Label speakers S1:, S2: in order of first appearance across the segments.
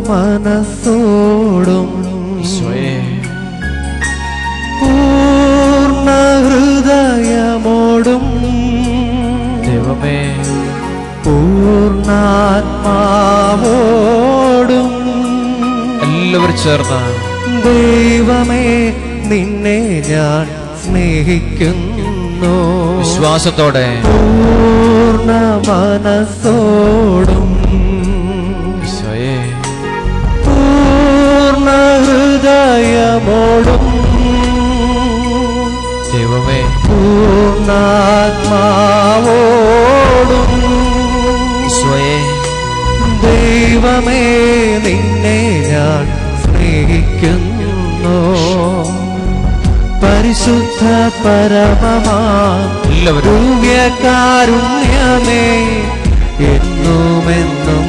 S1: മനസ്സോടും
S2: ഈശോയെ
S1: പൂർണ്ണ ഹൃദയമോടും
S2: ദൈവമേ
S1: പൂർണ്ണാത്മാവോടും
S2: എല്ലാവരും ചേർന്ന്
S1: ദൈവമേ നിന്നെ ഞാൻ സ്നേഹിക്കുന്നു
S2: വിശ്വാസത്തോടെ
S1: പൂർണ്ണ മനസ്സോടും
S2: ഈശോയെ
S1: പൂർണ്ണ ഹൃദയമോടും
S2: ദൈവമേ
S1: പൂർണ്ണാത്മാവോടും
S2: ഈശോയെ
S1: ദൈവമേ നിന്നെ ഞാൻ സ്നേഹിക്കുന്നു പരിശുദ്ധ പരമമാ
S2: എല്ലാവരും
S1: ദിവ്യകാരുണ്യമേ എന്നുമെന്നും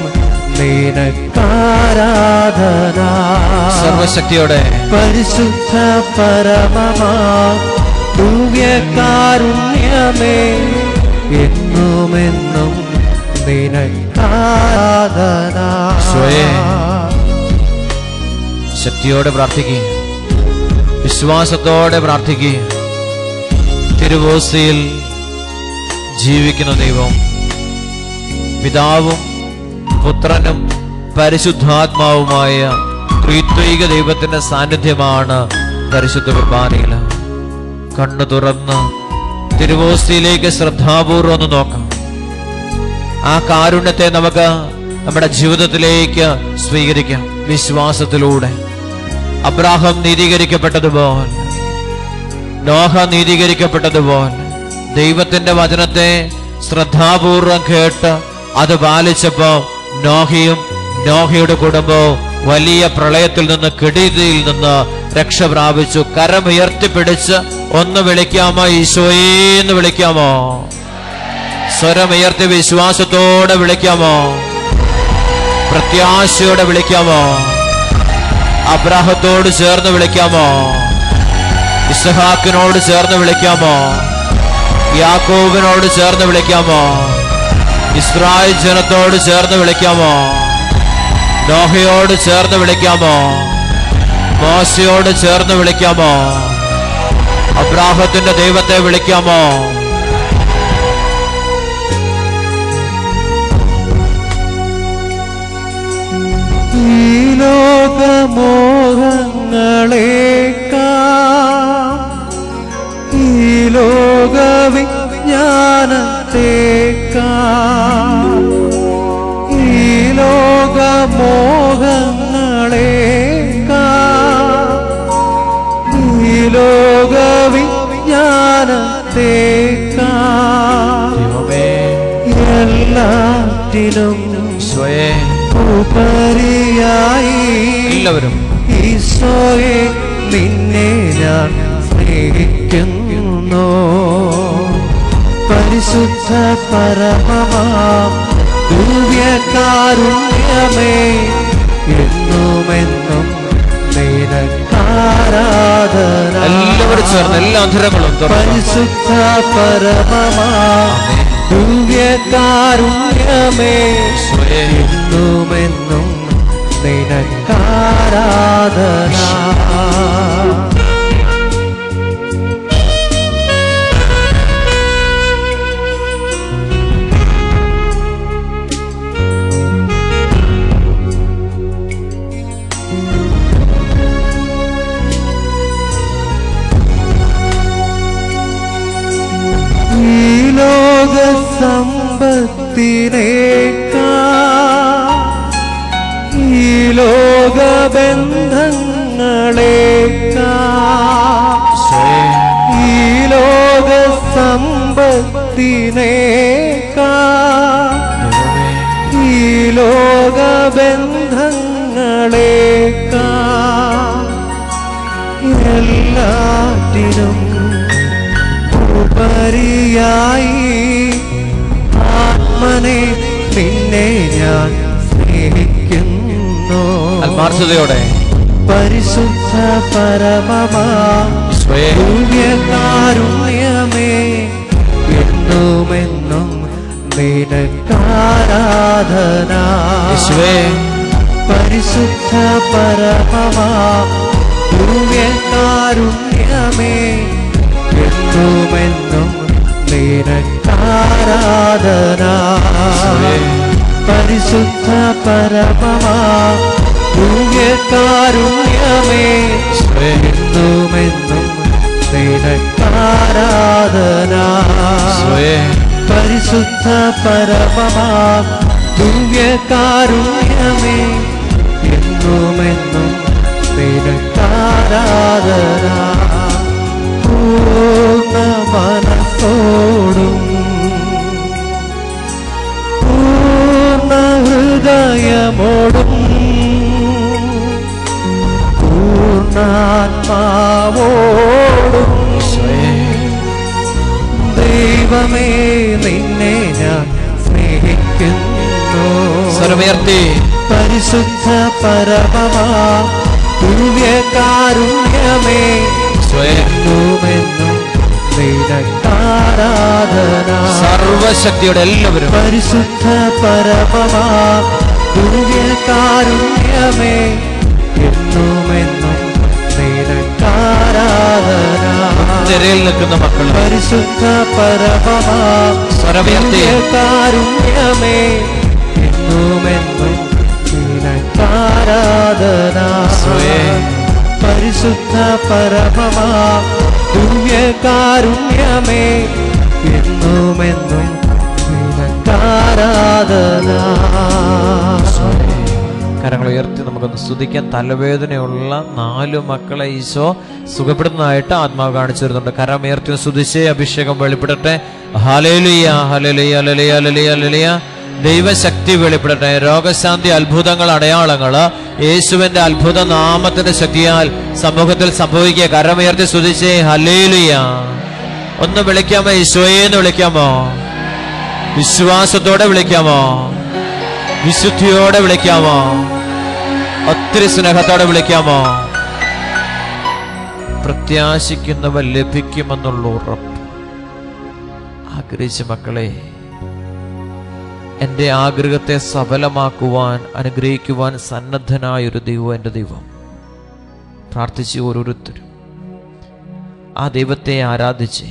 S1: നിനക്കാരാധന
S2: സർവശക്തിയോടെ
S1: പരിശുദ്ധ പരമമാ ദിവ്യകാരുണ്യമേ എന്നുമെന്നും നിനക്കാരാധന
S2: സ്വയേ. ശക്തിയോടെ പ്രാർത്ഥിക്കുക വിശ്വാസത്തോടെ പ്രാർത്ഥിക്കുക തിരുവോസ്തിയിൽ ജീവിക്കുന്ന ദൈവം പിതാവും പുത്രനും പരിശുദ്ധാത്മാവുമായ ത്രിത്വൈക ദൈവത്തിന്റെ സാന്നിധ്യമാണ് പരിശുദ്ധ കുർബാനയിൽ കണ്ണു തുറന്ന് തിരുവോസ്തിയിലേക്ക് ശ്രദ്ധാപൂർവം ഒന്ന് നോക്കാം ആ കാരുണ്യത്തെ നമുക്ക് നമ്മുടെ ജീവിതത്തിലേക്ക് സ്വീകരിക്കാം വിശ്വാസത്തിലൂടെ അബ്രാഹം നീതീകരിക്കപ്പെട്ടതുപോലെ നോഹ നീതീകരിക്കപ്പെട്ടതുപോലെ ദൈവത്തിന്റെ വചനത്തെ ശ്രദ്ധാപൂർവം കേട്ട് അത് പാലിച്ചപ്പോ നോഹയും നോഹയുടെ കുടുംബവും വലിയ പ്രളയത്തിൽ നിന്ന് കെടുതിയിൽ നിന്ന് രക്ഷ പ്രാപിച്ചു കരമുയർത്തിപ്പിടിച്ച് ഒന്ന് വിളിക്കാമോ ഈശോയെ എന്ന് വിളിക്കാമോ സ്വരമുയർത്തി വിശ്വാസത്തോടെ വിളിക്കാമോ പ്രത്യാശയോടെ വിളിക്കാമോ അബ്രാഹത്തോട് ചേർന്ന് വിളിക്കാമോ ഇസഹാക്കിനോട് ചേർന്ന് വിളിക്കാമോ യാക്കോബിനോട് ചേർന്ന് വിളിക്കാമോ ഇസ്രായേൽ ജനത്തോട് ചേർന്ന് വിളിക്കാമോ നോഹയോട് ചേർന്ന് വിളിക്കാമോ മോശയോട് ചേർന്ന് വിളിക്കാമോ അബ്രാഹത്തിന്റെ ദൈവത്തെ വിളിക്കാമോ
S1: ഈ ലോകമോഹങ്ങളേക്കാ ഈ ലോകവിജ്ഞാനത്തേക്കാ ഈ ലോകമോഹങ്ങളേക്കാ ഈ ലോകവിജ്ഞാനത്തേക്കാ
S2: ദൈവമേ
S1: എല്ലാറ്റിനും
S2: ഈശോയെ
S1: ഉപരിയായി
S2: എല്ലാവരും
S1: ഈശോയെ നിന്നെ ഞാൻ സ്നേഹിക്കുന്നു പരിശുദ്ധ പരമമാ ദിവ്യകാരുണ്യമേ എന്നുമെന്നും നിനക്കാരാധന
S2: എല്ലാവരും ചേർന്ന് എല്ലാ അന്ധരങ്ങളും തുറന്ന്
S1: പരിശുദ്ധ പരമമാ ദിവ്യകാരുണ്യമേ
S2: ഈശോയെ
S1: എന്നുമെന്നും നിനക്കാരാധന ഈ ലോക സമ്പത്തിനേക്കാ ഈ ലോക ബന്ധങ്ങളേക്കാ
S2: ഈശോയെ
S1: ഈ ലോക സമ്പത്തിനേക്കാ
S2: ദൈവമേ
S1: ഈ ലോക ബന്ധങ്ങളേക്കാ എല്ലാറ്റിനും ഉപരിയായി ആത്മനെ നിന്നെ ഞാൻ സ്നേഹിക്കുന്നു
S2: ആത്മാർത്ഥതയോടെ
S1: പരിശുദ്ധ പരമമാ
S2: ഈശോയെ
S1: ദിവ്യകാരുണ്യമേ എന്നുമെന്നും നിനക്കാരാധന
S2: യേശുവേ
S1: പരിശുദ്ധ പരിശുദ്ധ പരമമാ ദിവ്യകാരുണ്യമേ എന്നുമെന്നും നിനക്കാരാധന പരിശുദ്ധ പരമമാ ദിവ്യകാരുണ്യമേ എന്നുമെന്നും നിനക്കാരാധന പരിശുദ്ധ പരമമാ ദിവ്യകാരുണ്യമേ എന്നുമെന്നും നിനക്കാരാധന പൂർണ്ണ മനത്തോടും പൂർണ്ണ ഹൃദയമോടും പൂർണ്ണാത്മാവോടും ദൈവമേ നിന്നെ ഞാൻ സ്നേഹിക്കുന്നു
S2: സ്വരമുയർത്തി
S1: പരിശുദ്ധ പരമമാ ദിവ്യകാരുണ്യമേ
S2: സ്വയം
S1: എന്നുമെന്നും നിനക്കാരാധന
S2: സർവശക്തിയുടെ എല്ലാവരും
S1: പരിശുദ്ധ പരമമാ ദിവ്യകാരുണ്യമേ എന്നുമെന്നും നിനക്കാരാധന
S2: നിരയിൽ നിൽക്കുന്ന മക്കൾ
S1: പരിശുദ്ധ പരമമാ
S2: സ്വരമുയർത്തി
S1: കാരുണ്യമേ എന്നുമെന്നും നിനക്കാരാധന
S2: സ്വയം.
S1: പരിശുദ്ധ പരമമാ ദിവ്യകാരുണ്യമേ എന്നുമെന്നും നിനക്കാരാധന
S2: കരങ്ങൾ ഉയർത്തി നമുക്കൊന്ന് സ്തുതിക്കാൻ തലവേദനയുള്ള നാലു മക്കളെ ഈശോ സുഖപ്പെടുന്നതായിട്ട് ആത്മാവ് കാണിച്ചു തരുന്നുണ്ട് കരം ഉയർത്തി സ്തുതിച്ച് അഭിഷേകം വെളിപ്പെടട്ടെ hallelujah hallelujah hallelujah hallelujah hallelujah ദൈവശക്തി വെളിപ്പെടട്ടെ രോഗശാന്തി അത്ഭുതങ്ങൾ അടയാളങ്ങൾ യേശുവിന്റെ അത്ഭുത നാമത്തിന്റെ ശക്തിയാൽ സമൂഹത്തിൽ സംഭവിക്കുക കരമുയർത്തി സ്തുതിച്ച് ഹലേലുയ ഒന്ന് വിളിക്കാമോ ഈശോയെന്ന് വിളിക്കാമോ വിശ്വാസത്തോടെ വിളിക്കാമോ വിശുദ്ധിയോടെ വിളിക്കാമോ ഒത്തിരി സ്നേഹത്തോടെ വിളിക്കാമോ പ്രത്യാശിക്കുന്നവ ലഭിക്കുമെന്നുള്ള ഉറപ്പ് ആഗ്രഹിച്ച മക്കളെ എൻ്റെ ആഗ്രഹത്തെ സഫലമാക്കുവാൻ അനുഗ്രഹിക്കുവാൻ സന്നദ്ധനായ ഒരു ദൈവം എൻ്റെ ദൈവം പ്രാർത്ഥിച്ച് ഓരോരുത്തരും ആ ദൈവത്തെ ആരാധിച്ച്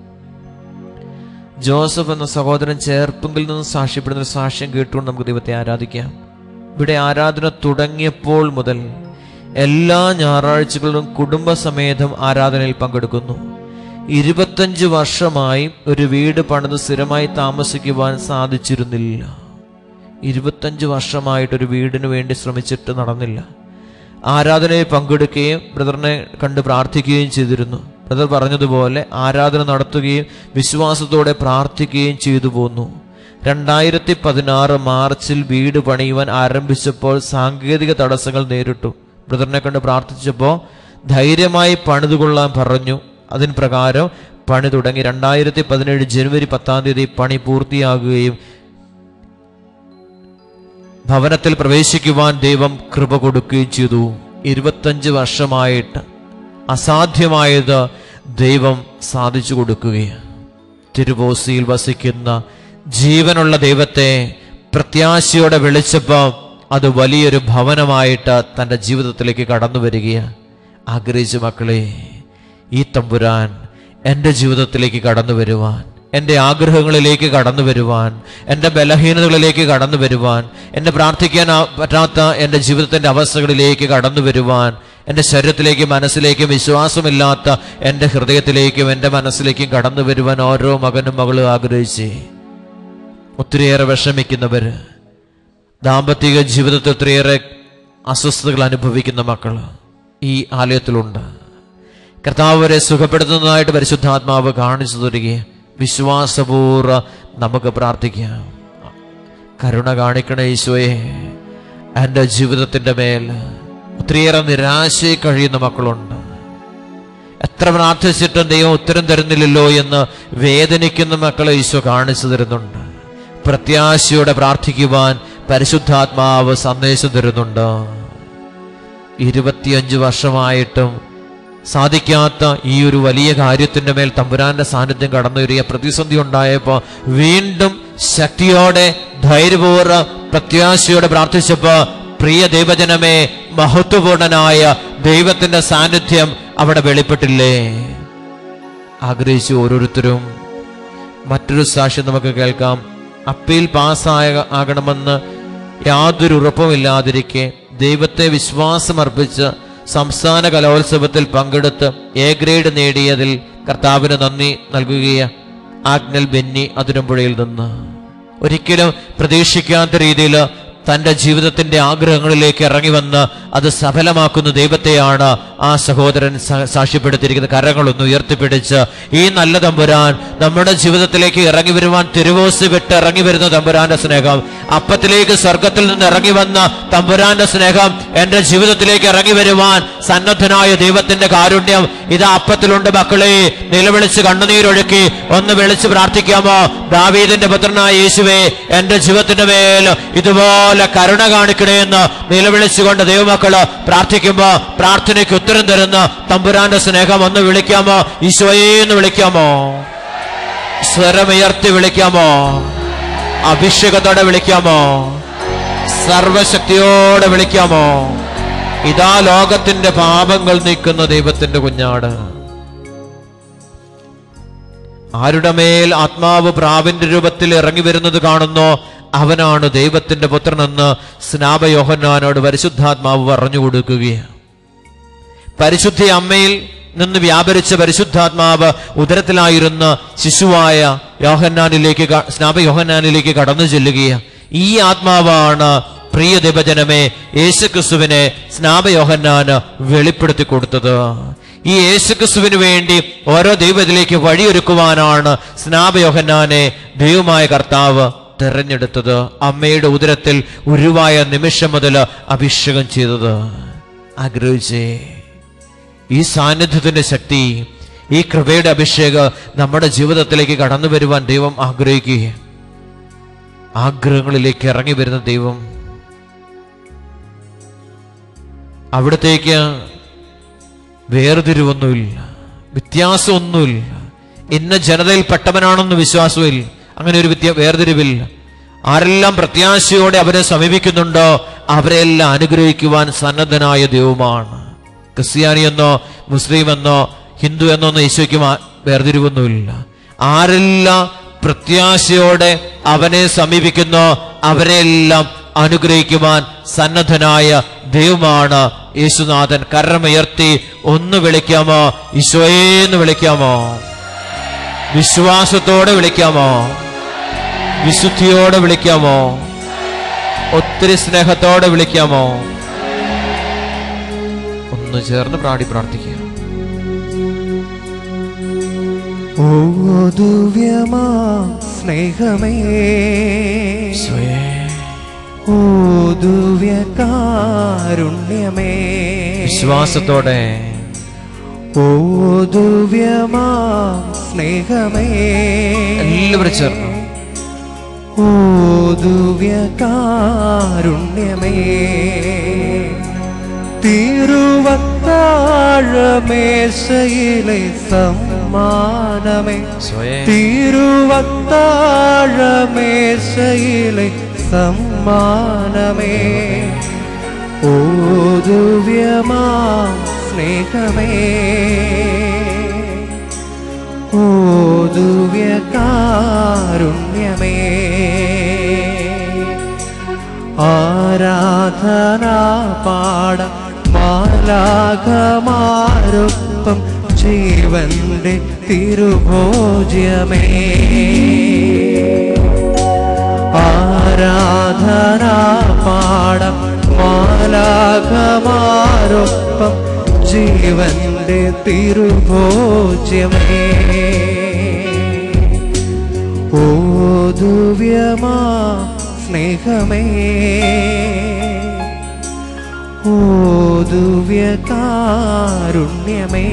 S2: ജോസഫ് എന്ന സഹോദരൻ ചേർപ്പുങ്കിൽ നിന്ന് സാക്ഷ്യപ്പെടുന്ന ഒരു സാക്ഷ്യം കേട്ടുകൊണ്ട് നമുക്ക് ദൈവത്തെ ആരാധിക്കാം ഇവിടെ ആരാധന തുടങ്ങിയപ്പോൾ മുതൽ എല്ലാ ഞായറാഴ്ചകളിലും കുടുംബസമേതം ആരാധനയിൽ പങ്കെടുക്കുന്നു ഇരുപത്തഞ്ച് വർഷമായി ഒരു വീട് പണിത് സ്ഥിരമായി താമസിക്കുവാൻ സാധിച്ചിരുന്നില്ല ഇരുപത്തഞ്ച് വർഷമായിട്ട് ഒരു വീടിന് വേണ്ടി ശ്രമിച്ചിട്ട് നടന്നില്ല ആരാധനയിൽ പങ്കെടുക്കുകയും ബ്രദറിനെ കണ്ട് പ്രാർത്ഥിക്കുകയും ചെയ്തിരുന്നു ബ്രദർ പറഞ്ഞതുപോലെ ആരാധന നടത്തുകയും വിശ്വാസത്തോടെ പ്രാർത്ഥിക്കുകയും ചെയ്തു പോന്നു രണ്ടായിരത്തി പതിനാറ് മാർച്ചിൽ വീട് പണിയുവാൻ ആരംഭിച്ചപ്പോൾ സാങ്കേതിക തടസ്സങ്ങൾ നേരിട്ടു ബ്രദറിനെ കണ്ട് പ്രാർത്ഥിച്ചപ്പോൾ ധൈര്യമായി പണിതുകൊള്ളാൻ പറഞ്ഞു അതിന് പ്രകാരം പണി തുടങ്ങി രണ്ടായിരത്തി പതിനേഴ് ജനുവരി പത്താം തീയതി പണി പൂർത്തിയാകുകയും ഭവനത്തിൽ പ്രവേശിക്കുവാൻ ദൈവം കൃപ കൊടുക്കുകയും ചെയ്തു ഇരുപത്തഞ്ച് വർഷമായിട്ട് അസാധ്യമായത് ദൈവം സാധിച്ചു കൊടുക്കുകയാണ് തിരുവോസിയിൽ വസിക്കുന്ന ജീവനുള്ള ദൈവത്തെ പ്രത്യാശയോടെ വിളിച്ചപ്പോൾ അത് വലിയൊരു ഭവനമായിട്ട് തൻ്റെ ജീവിതത്തിലേക്ക് കടന്നു വരികയാണ് ആഗ്രഹിച്ച മക്കളെ ഈ തമ്പുരാൻ എൻ്റെ ജീവിതത്തിലേക്ക് കടന്നു വരുവാൻ എൻ്റെ ആഗ്രഹങ്ങളിലേക്ക് കടന്നു വരുവാൻ എൻ്റെ ബലഹീനതകളിലേക്ക് കടന്നു വരുവാൻ എന്നെ പ്രാർത്ഥിക്കാൻ ആ- പറ്റാത്ത എൻ്റെ ജീവിതത്തിൻ്റെ അവസ്ഥകളിലേക്ക് കടന്നു വരുവാൻ എൻ്റെ ശരീരത്തിലേക്കും മനസ്സിലേക്കും വിശ്വാസമില്ലാത്ത എൻ്റെ ഹൃദയത്തിലേക്കും എൻ്റെ മനസ്സിലേക്കും കടന്നു വരുവാൻ ഓരോ മകനും മകളും ആഗ്രഹിച്ച് ഒത്തിരിയേറെ വിഷമിക്കുന്നവർ ദാമ്പത്തിക ജീവിതത്തിൽ ഒത്തിരിയേറെ അസ്വസ്ഥതകൾ അനുഭവിക്കുന്ന മക്കൾ ഈ ആലയത്തിലുണ്ട് കർത്താവ് അവരെ സുഖപ്പെടുത്തുന്നതായിട്ട് പരിശുദ്ധാത്മാവ് കാണിച്ചു തരികയും വിശ്വാസപൂർവ്വ നമുക്ക് പ്രാർത്ഥിക്കാം കരുണ കാണിക്കണേ ഈശോയെ എൻ്റെ ജീവിതത്തിൻ്റെ മേൽ ഒത്തിരിയേറെ നിരാശയിൽ കഴിയുന്ന മക്കളുണ്ട് എത്ര പ്രാർത്ഥിച്ചിട്ടും ദൈവം ഉത്തരം തരുന്നില്ലല്ലോ എന്ന് വേദനിക്കുന്ന മക്കളെ ഈശോ കാണിച്ചു തരുന്നുണ്ട് പ്രത്യാശയോടെ പ്രാർത്ഥിക്കുവാൻ പരിശുദ്ധാത്മാവ് സന്ദേശം തരുന്നുണ്ട് ഇരുപത്തിയഞ്ച് വർഷമായിട്ടും സാധിക്കാത്ത ഈ ഒരു വലിയ കാര്യത്തിന്റെ മേൽ തമ്പുരാന്റെ സാന്നിധ്യം കടന്നു വരിക പ്രതിസന്ധി ഉണ്ടായപ്പോൾ വീണ്ടും ശക്തിയോടെ ധൈര്യപൂർവ്വ പ്രത്യാശയോടെ പ്രാർത്ഥിച്ചപ്പോൾ പ്രിയ ദൈവജനമേ മഹത്വപൂർണനായ ദൈവത്തിന്റെ സാന്നിധ്യം അവിടെ വെളിപ്പെട്ടില്ലേ ആഗ്രഹിച്ചു ഓരോരുത്തരും മറ്റൊരു സാക്ഷ്യം നമുക്ക് കേൾക്കാം അപ്പീൽ പാസ്സായ ആകണമെന്ന് യാതൊരു ഉറപ്പുമില്ലാതിരിക്കെ ദൈവത്തെ വിശ്വാസമർപ്പിച്ച് സംസ്ഥാന കലോത്സവത്തിൽ പങ്കെടുത്ത് എ ഗ്രേഡ് നേടിയതിൽ കർത്താവിന് നന്ദി നൽകുകയാണ് ആഗ്നൽ ബെന്നി അതിരമ്പുഴയിൽ നിന്ന് ഒരിക്കലും പ്രതീക്ഷിക്കാത്ത രീതിയിൽ തന്റെ ജീവിതത്തിന്റെ ആഗ്രഹങ്ങളിലേക്ക് ഇറങ്ങി വന്ന് അത് സഫലമാക്കുന്ന ദൈവത്തെയാണ് ആ സഹോദരൻ സ- സാക്ഷ്യപ്പെടുത്തിയിരിക്കുന്നത് കരങ്ങളൊന്ന് ഉയർത്തിപ്പിടിച്ച് ഈ നല്ല തമ്പുരാൻ നമ്മുടെ ജീവിതത്തിലേക്ക് ഇറങ്ങി വരുവാൻ തിരുവോസ് വിട്ട് ഇറങ്ങി വരുന്ന തമ്പുരാന്റെ സ്നേഹം അപ്പത്തിലേക്ക് സ്വർഗത്തിൽ നിന്ന് ഇറങ്ങി വന്ന തമ്പുരാന്റെ സ്നേഹം എന്റെ ജീവിതത്തിലേക്ക് ഇറങ്ങി വരുവാൻ സന്നദ്ധനായ ദൈവത്തിന്റെ കാരുണ്യം ഇത് അപ്പത്തിലുണ്ട് മക്കളെ നിലവിളിച്ച് കണ്ണുനീരൊഴുക്കി ഒന്ന് വിളിച്ച് പ്രാർത്ഥിക്കാമോ ദാവീദിന്റെ പുത്രനായ യേശുവേ എന്റെ ജീവിതത്തിന്റെ മേൽ ഇതുപോലെ കരുണ കാണിക്കണേ എന്ന് നിലവിളിച്ചുകൊണ്ട് ദൈവമക്കള് പ്രാർത്ഥിക്കുമ്പോ പ്രാർത്ഥനയ്ക്ക് ഉത്തരം തരുന്ന തമ്പുരാന്റെ സ്നേഹം ഒന്ന് വിളിക്കാമോ ഈശോയെ എന്ന് വിളിക്കാമോ സ്വരമുയർത്തി വിളിക്കാമോ അഭിഷേകത്തോടെ വിളിക്കാമോ സർവശക്തിയോടെ വിളിക്കാമോ ഇതാ ലോകത്തിന്റെ പാപങ്ങൾ നീക്കുന്ന ദൈവത്തിന്റെ കുഞ്ഞാട് ആരുടെ മേൽ ആത്മാവ് പ്രാവിന്റെ രൂപത്തിൽ ഇറങ്ങി വരുന്നത് കാണുന്നോ അവനാണ് ദൈവത്തിന്റെ പുത്രനെന്ന് സ്നാപയോഹന്നാനോട് പരിശുദ്ധാത്മാവ് പറഞ്ഞു കൊടുക്കുകയാണ് പരിശുദ്ധ അമ്മയിൽ നിന്ന് വ്യാപരിച്ച പരിശുദ്ധാത്മാവ് ഉദരത്തിലായിരുന്ന ശിശുവായ യോഹന്നാനിലേക്ക് ക- സ്നാപ യോഹന്നാനിലേക്ക് കടന്നു ചെല്ലുകയാണ് ഈ ആത്മാവാണ് പ്രിയ ദൈവജനമേ യേശുക്രിസ്തുവിനെ സ്നാപയോഹന്നാന് വെളിപ്പെടുത്തി കൊടുത്തത് ഈ യേശുക്രിസ്തുവിന് വേണ്ടി ഓരോ ദൈവത്തിലേക്ക് വഴിയൊരുക്കുവാനാണ് സ്നാപയോഹന്നാനെ ദൈവമായ കർത്താവ് തെരഞ്ഞെടുത്തത് അമ്മയുടെ ഉദരത്തിൽ ഉരുവായ നിമിഷം മുതൽ അഭിഷേകം ചെയ്തത് ആഗ്രഹിച്ചേ ഈ സാന്നിധ്യത്തിന്റെ ശക്തി ഈ കൃപയുടെ അഭിഷേകം നമ്മുടെ ജീവിതത്തിലേക്ക് കടന്നു വരുവാൻ ദൈവം ആഗ്രഹിക്കുകയാണ് ആഗ്രഹങ്ങളിലേക്ക് ഇറങ്ങി വരുന്ന ദൈവം അവിടത്തേക്ക് വേർതിരിവൊന്നുമില്ല വ്യത്യാസമൊന്നുമില്ല ഇന്ന ജനതയിൽ പെട്ടവനാണെന്ന് വിശ്വാസമില്ല അങ്ങനെ ഒരു വ്യത്യ വേർതിരിവില്ല ആരെല്ലാം പ്രത്യാശയോടെ അവരെ സമീപിക്കുന്നുണ്ടോ അവരെല്ലാം അനുഗ്രഹിക്കുവാൻ സന്നദ്ധനായ ദൈവമാണ് ക്രിസ്ത്യാനി എന്നോ മുസ്ലിം എന്നോ ഹിന്ദു എന്നോ ഒന്നും ഈശോയ്ക്ക് മാ- വേർതിരിവൊന്നുമില്ല ആരെല്ലാം പ്രത്യാശയോടെ അവനെ സമീപിക്കുന്നോ അവരെല്ലാം അനുഗ്രഹിക്കുവാൻ സന്നദ്ധനായ ദൈവമാണ് യേശുനാഥൻ കരമുയർത്തി ഒന്ന് വിളിക്കാമോ ഈശോയെ എന്ന് വിളിക്കാമോ വിശ്വാസത്തോടെ വിളിക്കാമോ വിശുദ്ധിയോടെ വിളിക്കാമോ ഒത്തിരി സ്നേഹത്തോടെ വിളിക്കാമോ ഒന്ന് ചേർന്ന് പ്രാടി പ്രാർത്ഥിക്കുക
S1: ഓ ദിവ്യമാ സ്നേഹമേ
S2: ഈശോയേ,
S1: ഓ ദിവ്യകാരുണ്യമേ
S2: വിശ്വാസത്തോടെ
S1: ഓ ദിവ്യമാ സ്നേഹമേ
S2: എല്ലാവരും ചേർന്ന്
S1: ഓ ദിവ്യകാരുണ്യമേ തിരുവത്താഴമേശയിലെ സമ്മാനമേ
S2: ഈശോയേ,
S1: തിരുവത്താഴമേശയിലെ സമ്മാനമേ ഓ ദിവ്യമാ സ്നേഹമേ ഓ ദിവ്യകാരുണ്യമേ ആരാധനാ പാട മാലാഘമാരൊപ്പം ജീവന്റെ തിരുഭോജ്യമേ ആരാധനാ പാടം മാലാഘമാരൊപ്പം ജീവന്റെ തിരുഭോജ്യമേ ഓ ദിവ്യമാ സ്നേഹമേ ഓ ദിവ്യകാരുണ്യമേ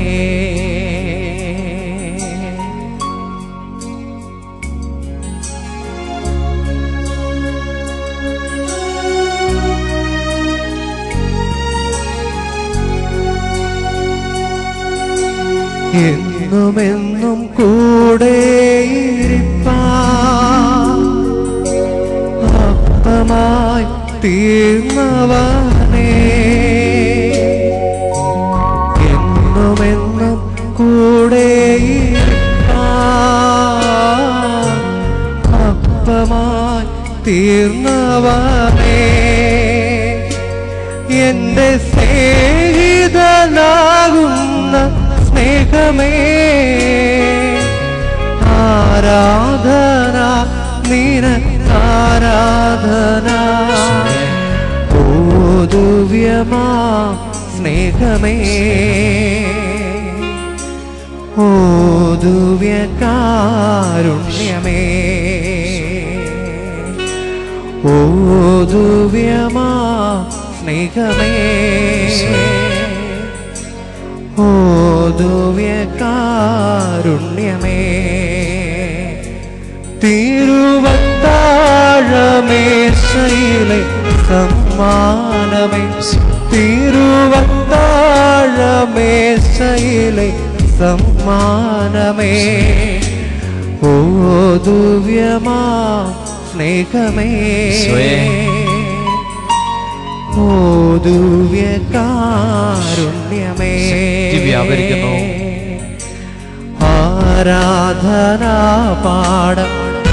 S1: എന്നുമെന്നും കൂടെ അപ്പമായി തീർന്നവനേ എന്നുമെന്നും കൂടെ അപ്പമായി തീർന്നവനേ എന്റെ സ്നേഹിതനാകുന്ന സ്നേഹമേ ആരാധന നിനക്കാരാധന ഓ ദിവ്യമാ സ്നേഹമേ ഓ ദിവ്യകാരുണ്യമേ ഓ ദിവ്യമാ സ്നേഹമേ ഓ ദിവ്യകാരുണ്യമേ തിരുവത്താഴമേശയിലെ സമ്മാനമേ തിരുവത്താഴമേശയിലെ സമ്മാനമേ ഓ ദിവ്യമാ സ്നേഹമേ
S2: സ്വയം.
S1: ഓ ദിവ്യകാരുണ്യമേ
S2: ശക്തി വ്യാപരിക്കുന്നു.
S1: ആരാധന പാടം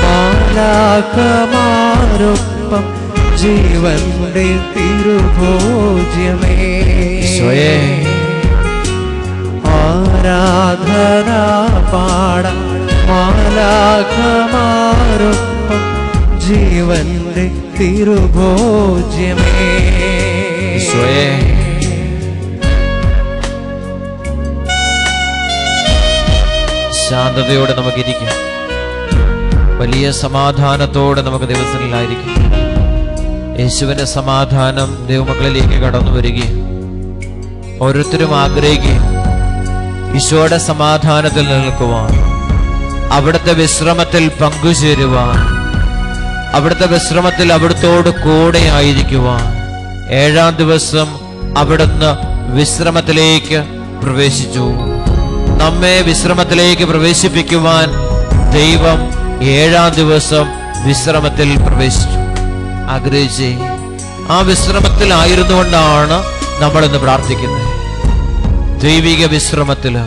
S1: മാലാഖമാരൊപ്പം ജീവന്റെ തിരുഭോജ്യമേ
S2: സ്വയം.
S1: ആരാധന പാടം മാലാഖമാരൊപ്പം ജീവന്റെ തിരുഭോജ്യമേ
S2: ഈശോയെ ശാന്തതയോടെ നമുക്കിരിക്കാം വലിയ സമാധാനത്തോടെ നമുക്ക് ദിവസങ്ങളിലായിരിക്കും യേശുവിന്റെ സമാധാനം ദൈവമക്കളിലേക്ക് കടന്നു വരികയും ഓരോരുത്തരും ആഗ്രഹിക്കുകയും ഈശോയുടെ സമാധാനത്തിൽ നിൽക്കുവാൻ അവിടുത്തെ വിശ്രമത്തിൽ പങ്കുചേരുവാൻ അവിടുത്തെ വിശ്രമത്തിൽ അവിടുത്തോട് കൂടെ ആയിരിക്കുവാൻ ഏഴാം ദിവസം അവിടുന്ന് വിശ്രമത്തിലേക്ക് പ്രവേശിച്ചു നമ്മെ വിശ്രമത്തിലേക്ക് പ്രവേശിപ്പിക്കുവാൻ ദൈവം ഏഴാം ദിവസം വിശ്രമത്തിൽ പ്രവേശിച്ചു ആഗ്രഹിച്ചേ ആ വിശ്രമത്തിലായിരുന്നുകൊണ്ടാണ് നമ്മൾ ഇന്ന് പ്രാർത്ഥിക്കുന്നത് ദൈവിക വിശ്രമത്തില്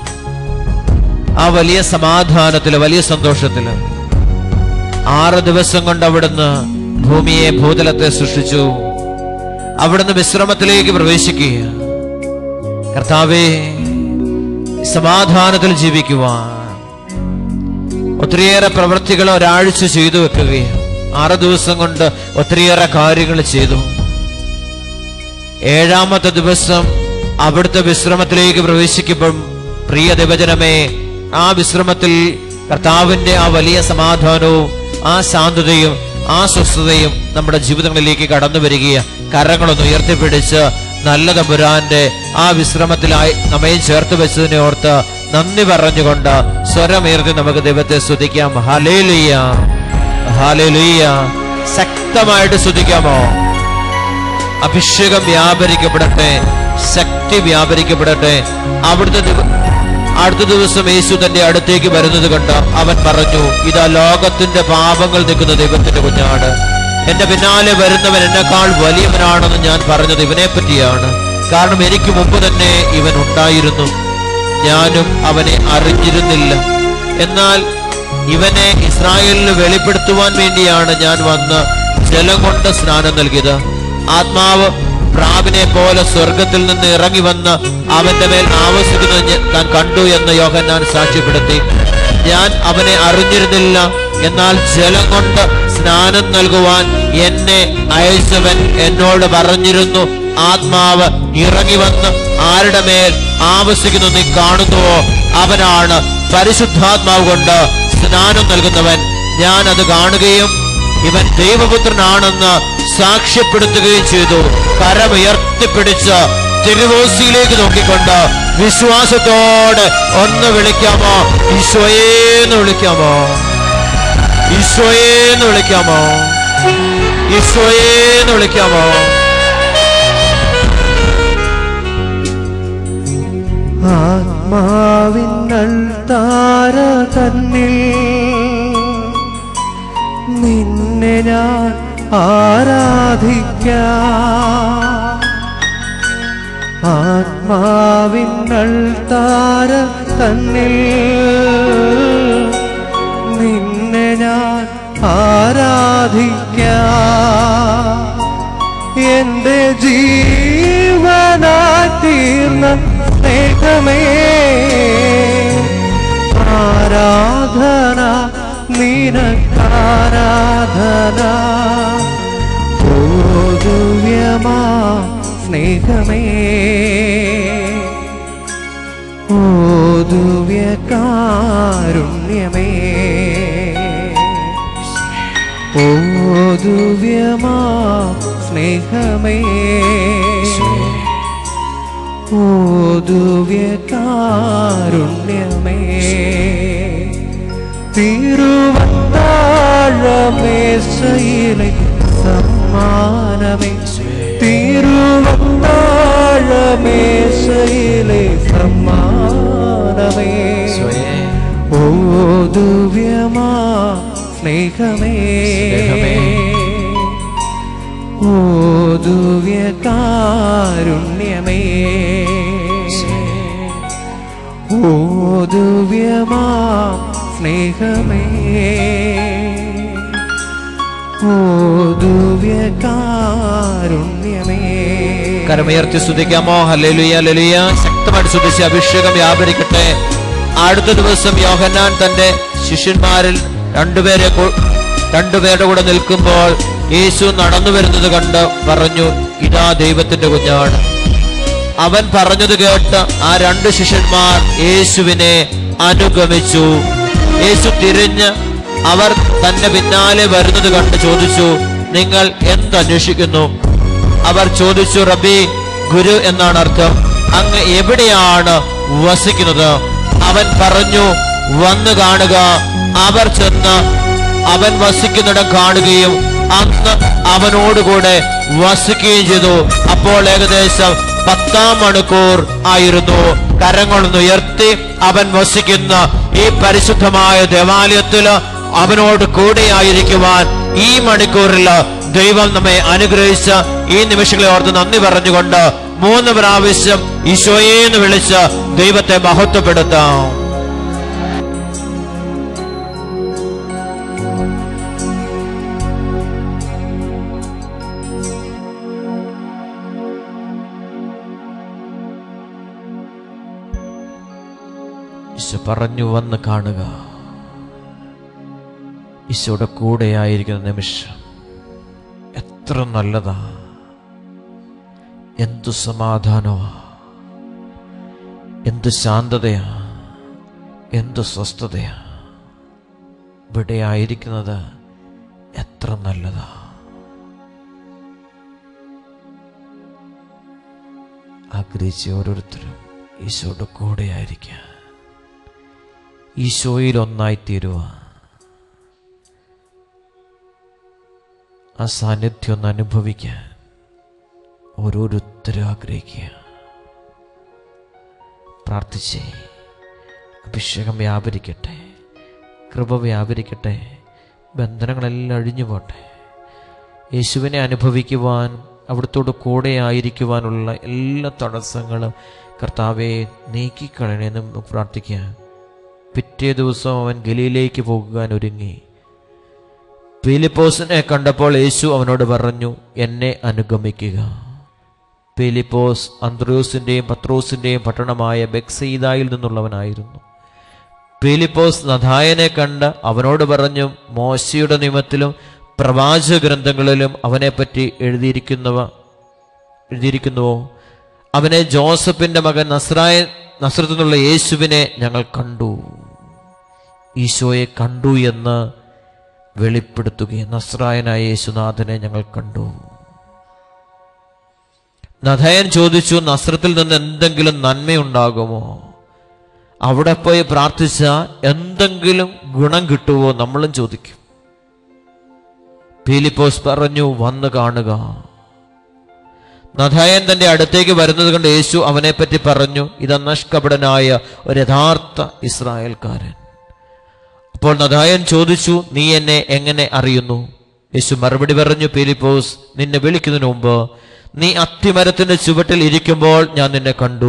S2: ആ വലിയ സമാധാനത്തില് വലിയ സന്തോഷത്തില് ആറ് ദിവസം കൊണ്ട് അവിടുന്ന് ഭൂമിയെ ഭൂതലത്തെ സൃഷ്ടിച്ചു അവിടുന്ന് വിശ്രമത്തിലേക്ക് പ്രവേശിക്കുക കർത്താവേ സമാധാനത്തിൽ ജീവിക്കുവാൻ ഒത്തിരിയേറെ പ്രവൃത്തികൾ ഒരാഴ്ച ചെയ്തു വെക്കുകയും ആറ് ദിവസം കൊണ്ട് ഒത്തിരിയേറെ കാര്യങ്ങൾ ചെയ്തു ഏഴാമത്തെ ദിവസം അവിടുത്തെ വിശ്രമത്തിലേക്ക് പ്രവേശിക്കുമ്പോൾ പ്രിയ ദിവജനമേ ആ വിശ്രമത്തിൽ കർത്താവിന്റെ ആ വലിയ സമാധാനവും ആ ശാന്തതയും ആ സ്വസ്ഥതയും നമ്മുടെ ജീവിതങ്ങളിലേക്ക് കടന്നു വരികയാണ് കരങ്ങളൊന്ന് ഉയർത്തിപ്പിടിച്ച് നല്ല തമ്പുരാന്റെ ആ വിശ്രമത്തിലായി നമ്മയും ചേർത്ത് വെച്ചതിനെ ഓർത്ത് നന്ദി പറഞ്ഞുകൊണ്ട് സ്വരമുയർത്തി നമുക്ക് ദൈവത്തെ സ്തുതിക്കാം ഹലേലുയ്യ ഹലേലുയ്യ ശക്തമായിട്ട് സ്തുതിക്കാമോ അഭിഷേകം വ്യാപരിക്കപ്പെടട്ടെ ശക്തി വ്യാപരിക്കപ്പെടട്ടെ അവിടുത്തെ ദിവ- അടുത്ത ദിവസം യേശു തന്റെ അടുത്തേക്ക് വരുന്നത് കണ്ട് അവൻ പറഞ്ഞു ഇതാ ലോകത്തിന്റെ പാപങ്ങൾ നിൽക്കുന്ന ദൈവത്തിന്റെ കുഞ്ഞാട് എന്റെ പിന്നാലെ വരുന്നവൻ എന്നെക്കാൾ വലിയവനാണെന്ന് ഞാൻ പറഞ്ഞത് ഇവനെ പറ്റിയാണ് കാരണം എനിക്ക് മുമ്പ് തന്നെ ഇവൻ ഉണ്ടായിരുന്നു ഞാനും അവനെ അറിഞ്ഞിരുന്നില്ല എന്നാൽ ഇവനെ ഇസ്രായേലിന് വെളിപ്പെടുത്തുവാൻ വേണ്ടിയാണ് ഞാൻ വന്ന് ജലം കൊണ്ട് സ്നാനം നൽകിയത് ആത്മാവ് പ്രാവിനെ പോലെ സ്വർഗത്തിൽ നിന്ന് ഇറങ്ങി വന്ന് അവന്റെ മേൽ ആവശ്യിക്കുന്നത് ഞ- താൻ കണ്ടു എന്ന് യോഹന്നാൻ സാക്ഷ്യപ്പെടുത്തി ഞാൻ അവനെ അറിഞ്ഞിരുന്നില്ല എന്നാൽ ജലം കൊണ്ട് സ്നാനം നൽകുവാൻ എന്നെ അയച്ചവൻ എന്നോട് പറഞ്ഞിരുന്നു ആത്മാവ് ഇറങ്ങി വന്ന് ആരുടെ മേൽ ആവശ്യിക്കുന്നു നീ കാണുന്നുവോ അവനാണ് പരിശുദ്ധാത്മാവ് കൊണ്ട് സ്നാനം നൽകുന്നവൻ ഞാൻ അത് കാണുകയും ഇവൻ ദൈവപുത്രനാണെന്ന് സാക്ഷ്യപ്പെടുത്തുകയും ചെയ്തു കരമുയർത്തിപ്പിടിച്ച് തിരുവോസിയിലേക്ക് നോക്കിക്കൊണ്ട് വിശ്വാസത്തോടെ ഒന്ന് വിളിക്കാമോ ഈശോയേന്ന് വിളിക്കാമോ ഈശോയേന്ന് വിളിക്കാമോ ഈശോയേന്ന് വിളിക്കാമോ
S1: ആത്മാവിന്നൽ താര തന്നിൽ നിന്നെ ഞാൻ ആരാധിക്കും ആത്മാവിനൾ താര തന്നിൽ നിന്നെ ഞാൻ ആരാധിക്കാം എന്റെ ജീവനായി തീർന്ന സ്നേഹമേ ആരാധന നിനക്കാരാധന ഓ ദിവ്യമാ സ്നേഹമേ ഓ ദിവ്യകാരുണ്യമേ ഓ ദിവ്യമാ സ്നേഹമേ ഓ ദിവ്യകാരുണ്യമേ തിരുവത്താഴമേശയിലെ സമ്മാനമേ തിരുവത്താഴമേശയിലെ സമ്മാനമേ
S2: സ്വയേ
S1: ഓ ദിവ്യമാ സ്നേഹമേ
S2: സ്നേഹമേ.
S1: ഓ ദിവ്യകാരുണ്യമേ ഓ ദിവ്യമാ സ്നേഹമേ ഓ ദിവ്യകാരുണ്യമേ
S2: കരമുയർത്തി സ്തുതിക്കാമോ ഹല്ലേലൂയ ഹല്ലേലൂയ ശക്തമായിട്ട് സ്തുതിച്ച് അഭിഷേകം വ്യാപരിക്കട്ടെ അടുത്ത ദിവസം യോഹന്നാൻ തന്റെ ശിഷ്യന്മാരിൽ രണ്ടുപേരെ കൂ- രണ്ടുപേരുടെ കൂടെ നിൽക്കുമ്പോൾ യേശു നടന്നു വരുന്നത് കണ്ട് പറഞ്ഞു ഇതാ ദൈവത്തിന്റെ കുഞ്ഞാണ് അവൻ പറഞ്ഞത് കേട്ട് ആ രണ്ട് ശിഷ്യന്മാർ യേശുവിനെ അനുഗമിച്ചു യേശു തിരിഞ്ഞ് അവർ തന്റെ പിന്നാലെ വരുന്നത് കണ്ട് ചോദിച്ചു നിങ്ങൾ എന്തന്വേഷിക്കുന്നു അവർ ചോദിച്ചു റബി ഗുരു എന്നാണ് അർത്ഥം അങ്ങ് എവിടെയാണ് വസിക്കുന്നത് അവൻ പറഞ്ഞു വന്നു കാണുക അവർ ചെന്ന് അവൻ വസിക്കുന്നിടം കാണുകയും അന്ന് അവനോടുകൂടെ വസിക്കുകയും ചെയ്തു അപ്പോൾ ഏകദേശം പത്താം മണിക്കൂർ ആയിരുന്നു കരങ്ങളൊന്ന് ഉയർത്തി അവൻ വസിക്കുന്ന ഈ പരിശുദ്ധമായ ദേവാലയത്തിൽ അവനോട് കൂടെയായിരിക്കുവാൻ ഈ മണിക്കൂറിൽ ദൈവം നമ്മെ അനുഗ്രഹിച്ച ഈ നിമിഷങ്ങളെ ഓർത്ത് നന്ദി പറഞ്ഞുകൊണ്ട് മൂന്ന് പ്രാവശ്യം ഈശോയെ എന്ന് വിളിച്ച് ദൈവത്തെ മഹത്വപ്പെടുത്താം ഈശോ പറഞ്ഞു വന്ന് കാണുക ഈശോയുടെ കൂടെയായിരിക്കുന്ന നിമിഷം എത്ര നല്ലതാ എന്തു സമാധാനമാ എന്തു ശാന്തതയാ എന്തു സ്വസ്ഥതയാ ഇവിടെ ആയിരിക്കുന്നത് എത്ര നല്ലതാ ആഗ്രഹിച്ച ഓരോരുത്തരും ഈശോയുടെ കൂടെയായിരിക്കാൻ ഈശോയിൽ ഒന്നായി തീരുക ആ സാന്നിധ്യം ഒന്ന് അനുഭവിക്കാൻ ഓരോരുത്തരും ആഗ്രഹിക്കുക പ്രാർത്ഥിച്ചേ അഭിഷേകം വ്യാപരിക്കട്ടെ കൃപ വ്യാപരിക്കട്ടെ ബന്ധനങ്ങളെല്ലാം അഴിഞ്ഞു പോട്ടെ യേശുവിനെ അനുഭവിക്കുവാൻ അവിടുത്തോട് കൂടെ ആയിരിക്കുവാനുള്ള എല്ലാ തടസ്സങ്ങളും കർത്താവെ നീക്കിക്കളയണമെന്ന് നമുക്ക് പ്രാർത്ഥിക്കാം പിറ്റേ ദിവസം അവൻ ഗലിയിലേക്ക് പോകുവാൻ ഒരുങ്ങി ഫിലിപ്പോസിനെ കണ്ടപ്പോൾ യേശു അവനോട് പറഞ്ഞു എന്നെ അനുഗമിക്കുക ഫിലിപ്പോസ് അന്ത്രോസിന്റെയും പത്രോസിന്റെയും പട്ടണമായ ബെക്സീദായിൽ നിന്നുള്ളവനായിരുന്നു ഫിലിപ്പോസ് നഥായനെ കണ്ട് അവനോട് പറഞ്ഞു മോശയുടെ നിയമത്തിലും പ്രവാചക ഗ്രന്ഥങ്ങളിലും അവനെപ്പറ്റി എഴുതിയിരിക്കുന്നവ എഴുതിയിരിക്കുന്നുവോ അവനെ ജോസഫിന്റെ മകൻ നസ്രായ നസ്രത്തു നിന്നുള്ള യേശുവിനെ ഞങ്ങൾ കണ്ടു ഈശോയെ കണ്ടു എന്ന് വെളിപ്പെടുത്തുകയും നസ്രായനായ യേശുനാഥനെ ഞങ്ങൾ കണ്ടു നഥയൻ ചോദിച്ചു നസ്രത്തിൽ നിന്ന് എന്തെങ്കിലും നന്മയുണ്ടാകുമോ അവിടെ പോയി പ്രാർത്ഥിച്ച എന്തെങ്കിലും ഗുണം കിട്ടുമോ നമ്മളും ചോദിക്കും ഫിലിപ്പോസ് പറഞ്ഞു വന്ന് കാണുക നഥായൻ തന്റെ അടുത്തേക്ക് വരുന്നത് കൊണ്ട് യേശു അവനെപ്പറ്റി പറഞ്ഞു ഇത് നഷ്കപടനായ ഒരു യഥാർത്ഥ ഇസ്രായേൽക്കാരൻ അപ്പോൾ നഥായൻ ചോദിച്ചു നീ എന്നെ എങ്ങനെ അറിയുന്നു യേശു മറുപടി പറഞ്ഞു പീലിപ്പോസ് നിന്നെ വിളിക്കുന്നതിന് മുമ്പ് നീ അത്തിമരത്തിന്റെ ചുവട്ടിൽ ഇരിക്കുമ്പോൾ ഞാൻ നിന്നെ കണ്ടു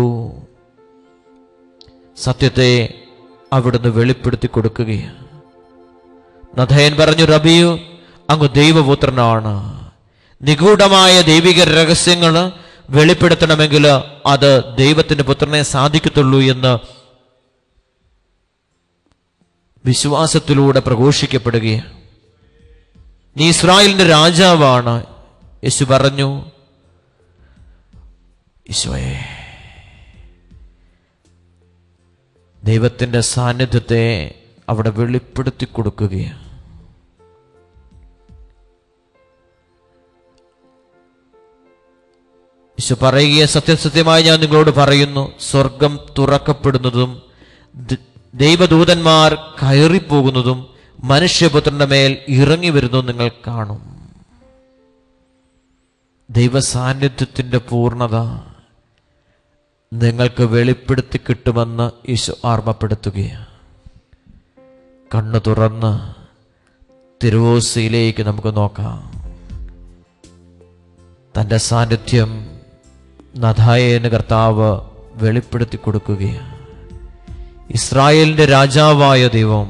S2: സത്യത്തെ അവിടുന്ന് വെളിപ്പെടുത്തി കൊടുക്കുകയാണ് നഥയൻ പറഞ്ഞു റബിയു അങ്ങ് ദൈവപുത്രനാണ് നിഗൂഢമായ ദൈവിക രഹസ്യങ്ങൾ വെളിപ്പെടുത്തണമെങ്കിൽ അത് ദൈവത്തിന്റെ പുത്രനെ സാധിക്കത്തുള്ളൂ എന്ന് വിശ്വാസത്തിലൂടെ പ്രഘോഷിക്കപ്പെടുകയാണ് നീ ഇസ്രായേലിന്റെ രാജാവാണ് യേശു പറഞ്ഞു ഈശോയെ ദൈവത്തിന്റെ സാന്നിധ്യത്തെ അവിടെ വെളിപ്പെടുത്തി കൊടുക്കുകയാണ് ഈശോ പറയുക സത്യസത്യമായി ഞാൻ നിങ്ങളോട് പറയുന്നു സ്വർഗം തുറക്കപ്പെടുന്നതും ദ- ദൈവദൂതന്മാർ കയറിപ്പോകുന്നതും മനുഷ്യപുത്രന്റെ മേൽ ഇറങ്ങി വരുന്നതും നിങ്ങൾ കാണും ദൈവസാന്നിധ്യത്തിന്റെ പൂർണ്ണത നിങ്ങൾക്ക് വെളിപ്പെടുത്തി കിട്ടുമെന്ന് ഈശോ ഓർമ്മപ്പെടുത്തുകയാണ് കണ്ണു തുറന്ന് തിരുവോസയിലേക്ക് നമുക്ക് നോക്കാം തൻ്റെ സാന്നിധ്യം നഥായേന് കർത്താവ് വെളിപ്പെടുത്തി കൊടുക്കുകയാണ് ഇസ്രായേലിന്റെ രാജാവായ ദൈവം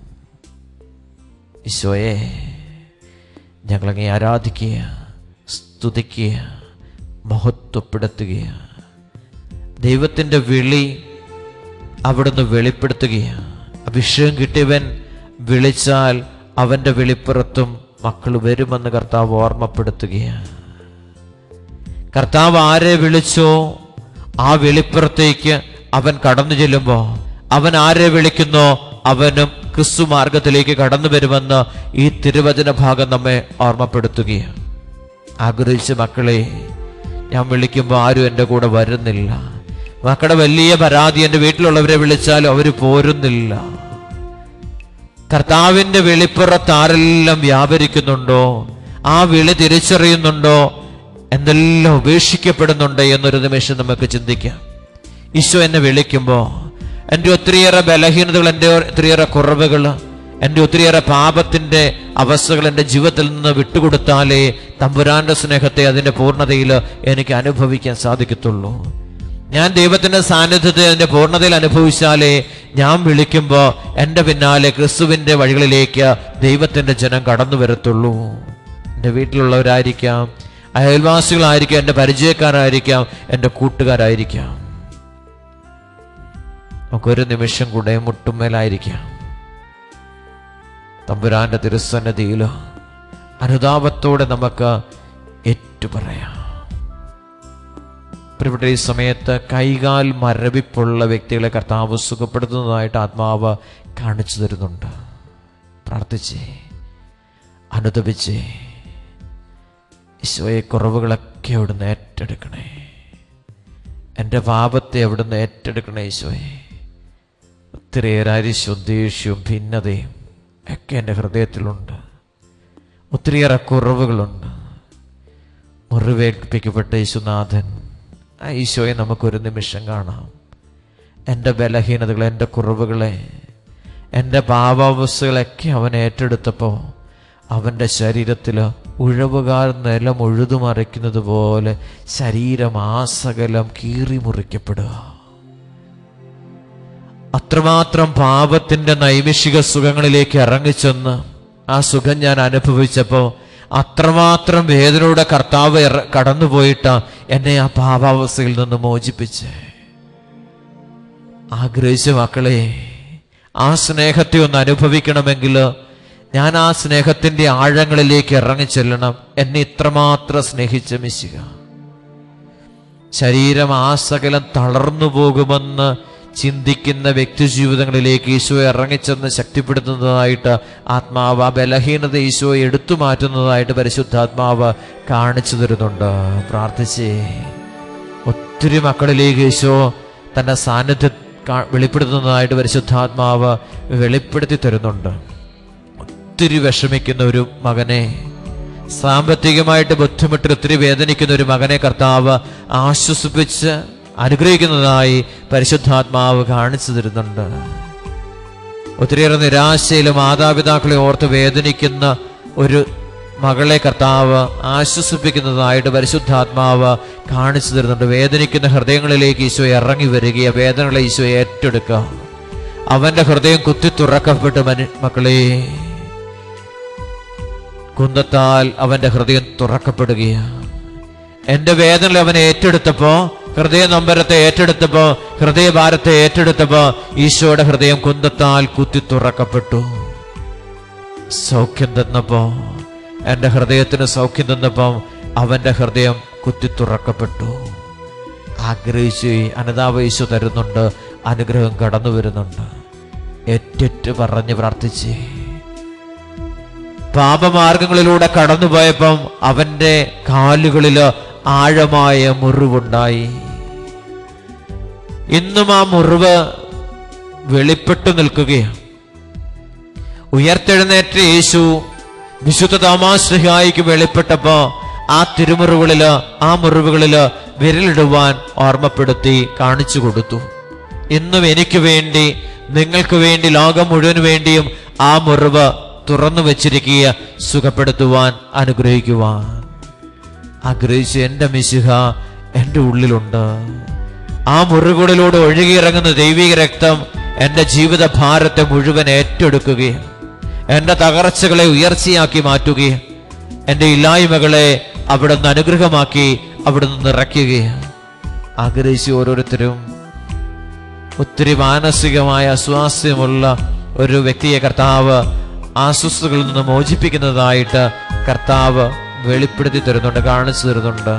S2: ഈശോയെ ഞങ്ങളങ്ങെ ആരാധിക്കുക സ്തുതിക്കുക മഹത്വപ്പെടുത്തുക ദൈവത്തിൻ്റെ വിളി അവിടുന്ന് വെളിപ്പെടുത്തുകയാണ് അഭിഷേകം കിട്ടിയവൻ വിളിച്ചാൽ അവന്റെ വെളിപ്പുറത്തും മക്കൾ വരുമെന്ന് കർത്താവ് ഓർമ്മപ്പെടുത്തുകയാണ് കർത്താവ് ആരെ വിളിച്ചോ ആ വെളിപ്പുറത്തേക്ക് അവൻ കടന്നു ചെല്ലുമ്പോ അവൻ ആരെ വിളിക്കുന്നോ അവനും ക്രിസ്തു മാർഗത്തിലേക്ക് കടന്നു വരുമെന്ന് ഈ തിരുവചന ഭാഗം നമ്മെ ഓർമ്മപ്പെടുത്തുകയാണ് ആഗ്രഹിച്ച മക്കളെ ഞാൻ വിളിക്കുമ്പോൾ ആരും എൻ്റെ കൂടെ വരുന്നില്ല മക്കളുടെ വലിയ പരാതി എൻ്റെ വീട്ടിലുള്ളവരെ വിളിച്ചാലും അവർ പോരുന്നില്ല കർത്താവിന്റെ വെളിപ്പുറത്ത് ആരെല്ലാം വ്യാപരിക്കുന്നുണ്ടോ ആ വിളി തിരിച്ചറിയുന്നുണ്ടോ എന്തെല്ലാം ഉപേക്ഷിക്കപ്പെടുന്നുണ്ട് എന്നൊരു നിമിഷം നമുക്ക് ചിന്തിക്കാം ഈശോ എന്നെ വിളിക്കുമ്പോൾ എൻ്റെ ഒത്തിരിയേറെ ബലഹീനതകൾ എൻ്റെ ഒത്തിരിയേറെ കുറവുകൾ എൻ്റെ ഒത്തിരിയേറെ പാപത്തിന്റെ അവസ്ഥകൾ എൻ്റെ ജീവിതത്തിൽ നിന്ന് വിട്ടുകൊടുത്താലേ തമ്പുരാന്റെ സ്നേഹത്തെ അതിൻ്റെ പൂർണ്ണതയിൽ എനിക്ക് അനുഭവിക്കാൻ സാധിക്കത്തുള്ളൂ ഞാൻ ദൈവത്തിന്റെ സാന്നിധ്യത്തെ അതിന്റെ പൂർണ്ണതയിൽ അനുഭവിച്ചാലേ ഞാൻ വിളിക്കുമ്പോൾ എൻ്റെ പിന്നാലെ ക്രിസ്തുവിന്റെ വഴികളിലേക്ക് ദൈവത്തിന്റെ ജനം കടന്നു വരത്തുള്ളൂ എൻ്റെ വീട്ടിലുള്ളവരായിരിക്കാം അയൽവാസികളായിരിക്കാം എൻ്റെ പരിചയക്കാരായിരിക്കാം എൻ്റെ കൂട്ടുകാരായിരിക്കാം നമുക്കൊരു നിമിഷം കൂടെ മുട്ടുമേലായിരിക്കാം തമ്പുരാന്റെ തിരുസന്നതിയിൽ അനുതാപത്തോടെ നമുക്ക് ഏറ്റുപറയാം പ്രിയപ്പെട്ട ഈ സമയത്ത് കൈകാൽ മരവിപ്പുള്ള വ്യക്തികളെ കർത്താവ് സുഖപ്പെടുത്തുന്നതായിട്ട് ആത്മാവ് കാണിച്ചു തരുന്നുണ്ട് പ്രാർത്ഥിച്ചേ അനുദപിച്ചേ ഈശോയെ കുറവുകളൊക്കെ അവിടുന്ന് ഏറ്റെടുക്കണേ എൻ്റെ പാപത്തെ അവിടുന്ന് ഏറ്റെടുക്കണേ ഈശോയെ ഒത്തിരിയേറെ അരിശവും ദേഷ്യവും ഭിന്നതയും ഒക്കെ എൻ്റെ ഹൃദയത്തിലുണ്ട് ഒത്തിരിയേറെ കുറവുകളുണ്ട് മുറിവേൽപ്പിക്കപ്പെട്ട യേശുനാഥൻ ആ ഈശോയെ നമുക്കൊരു നിമിഷം കാണാം എൻ്റെ ബലഹീനതകളെ എൻ്റെ കുറവുകളെ എൻ്റെ പാപാവസ്ഥകളൊക്കെ അവൻ ഏറ്റെടുത്തപ്പോൾ അവൻ്റെ ശരീരത്തിൽ ഉഴവുകാർ നിലം ഉഴുതുമറിക്കുന്നത് പോലെ ശരീരം ആസകലം കീറി മുറിക്കപ്പെടുക അത്രമാത്രം പാപത്തിന്റെ നൈമിഷിക സുഖങ്ങളിലേക്ക് ഇറങ്ങിച്ചെന്ന് ആ സുഖം ഞാൻ അനുഭവിച്ചപ്പോൾ അത്രമാത്രം വേദനയുടെ കർത്താവ് ഇറ- കടന്നുപോയിട്ട എന്നെ ആ പാപാവസ്ഥയിൽ നിന്ന് മോചിപ്പിച്ച് ആഗ്രഹിച്ച മക്കളെ ആ സ്നേഹത്തെ ഒന്ന് അനുഭവിക്കണമെങ്കിൽ ഞാൻ ആ സ്നേഹത്തിന്റെ ആഴങ്ങളിലേക്ക് ഇറങ്ങിച്ചെല്ലണം എന്നെ ഇത്രമാത്രം സ്നേഹിച്ച മിശിക ശരീരം ആസകലം തളർന്നു പോകുമെന്ന് ചിന്തിക്കുന്ന വ്യക്തി ജീവിതങ്ങളിലേക്ക് ഈശോ ഇറങ്ങിച്ചെന്ന് ശക്തിപ്പെടുത്തുന്നതായിട്ട് ആത്മാവ് ആ ബലഹീനത ഈശോ എടുത്തു മാറ്റുന്നതായിട്ട് പരിശുദ്ധാത്മാവ് കാണിച്ചു തരുന്നുണ്ട് പ്രാർത്ഥിച്ചേ ഒത്തിരി മക്കളിലേക്ക് ഈശോ തന്റെ സാന്നിധ്യം കാ- വെളിപ്പെടുത്തുന്നതായിട്ട് പരിശുദ്ധാത്മാവ് വെളിപ്പെടുത്തി തരുന്നുണ്ട് ഒത്തിരി വിഷമിക്കുന്ന ഒരു മകനെ സാമ്പത്തികമായിട്ട് ബുദ്ധിമുട്ട് ഒത്തിരി വേദനിക്കുന്ന ഒരു മകനെ കർത്താവ് ആശ്വസിപ്പിച്ച് അനുഗ്രഹിക്കുന്നതായി പരിശുദ്ധാത്മാവ് കാണിച്ചു തരുന്നുണ്ട് ഒത്തിരിയേറെ നിരാശയിൽ മാതാപിതാക്കളെ ഓർത്ത് വേദനിക്കുന്ന ഒരു മകളെ കർത്താവ് ആശ്വസിപ്പിക്കുന്നതായിട്ട് പരിശുദ്ധാത്മാവ് കാണിച്ചു തരുന്നുണ്ട് വേദനിക്കുന്ന ഹൃദയങ്ങളിലേക്ക് ഈശോ ഇറങ്ങി വരികയും വേദനകളെ ഈശോ ഏറ്റെടുക്കുക അവന്റെ ഹൃദയം കുത്തി തുറക്കപ്പെട്ട് മനു മക്കളെ കുന്തത്താൽ അവന്റെ ഹൃദയം തുറക്കപ്പെടുകയാണ് എന്റെ വേദന അവൻ ഏറ്റെടുത്തപ്പോ ഹൃദയ നമ്പരത്തെ ഏറ്റെടുത്തപ്പോ ഹൃദയഭാരത്തെ ഏറ്റെടുത്തപ്പോ ഈശോയുടെ ഹൃദയം കുന്തത്താൽ കുത്തി തുറക്കപ്പെട്ടു സൗഖ്യം തന്നപ്പോ എന്റെ ഹൃദയത്തിന് സൗഖ്യം തന്നപ്പം അവന്റെ ഹൃദയം കുത്തി തുറക്കപ്പെട്ടു ആഗ്രഹിച്ച് അനുതാപ ഈശോ തരുന്നുണ്ട് അനുഗ്രഹം കടന്നു വരുന്നുണ്ട് ഏറ്റെറ്റ് പറഞ്ഞ് പ്രാർത്ഥിച്ചേ പാപമാർഗങ്ങളിലൂടെ കടന്നുപോയപ്പം അവന്റെ കാലുകളില് ആഴമായ മുറിവുണ്ടായി ഇന്നും ആ മുറിവ് വെളിപ്പെട്ടു നിൽക്കുകയാണ് ഉയർത്തെഴുന്നേറ്റ യേശു വിശുദ്ധ താമാശ്രഹായിക്ക് വെളിപ്പെട്ടപ്പോ ആ തിരുമുറിവുകളില് ആ മുറിവുകളില് വിരലിടുവാൻ ഓർമ്മപ്പെടുത്തി കാണിച്ചു കൊടുത്തു ഇന്നും എനിക്ക് വേണ്ടി നിങ്ങൾക്ക് വേണ്ടി ലോകം മുഴുവന് വേണ്ടിയും ആ മുറിവ് തുറന്നു വെച്ചിരിക്കുക സുഖപ്പെടുത്തുവാൻ അനുഗ്രഹിക്കുവാൻ ആഗ്രഹിച്ച് എൻ്റെ മിശിഹ എൻ്റെ ഉള്ളിലുണ്ട് ആ മുറിവുകളിലൂടെ ഒഴുകിയിറങ്ങുന്ന ദൈവിക രക്തം എൻ്റെ ജീവിത ഭാരത്തെ മുഴുവൻ ഏറ്റെടുക്കുകയും എൻ്റെ തകർച്ചകളെ ഉയർച്ചയാക്കി മാറ്റുകയും എൻ്റെ ഇല്ലായ്മകളെ അവിടെ നിന്ന് അനുഗ്രഹമാക്കി അവിടെ നിന്ന് നിറയ്ക്കുകയും ആഗ്രഹിച്ച് ഓരോരുത്തരും ഒത്തിരി മാനസികമായ അസ്വാസ്ഥ്യമുള്ള ഒരു വ്യക്തിയെ കർത്താവ് അസ്വസ്ഥതകളിൽ നിന്ന് മോചിപ്പിക്കുന്നതായിട്ട് കർത്താവ് വെളിപ്പെടുത്തി തരുന്നുണ്ട് കാണിച്ചു തരുന്നുണ്ട്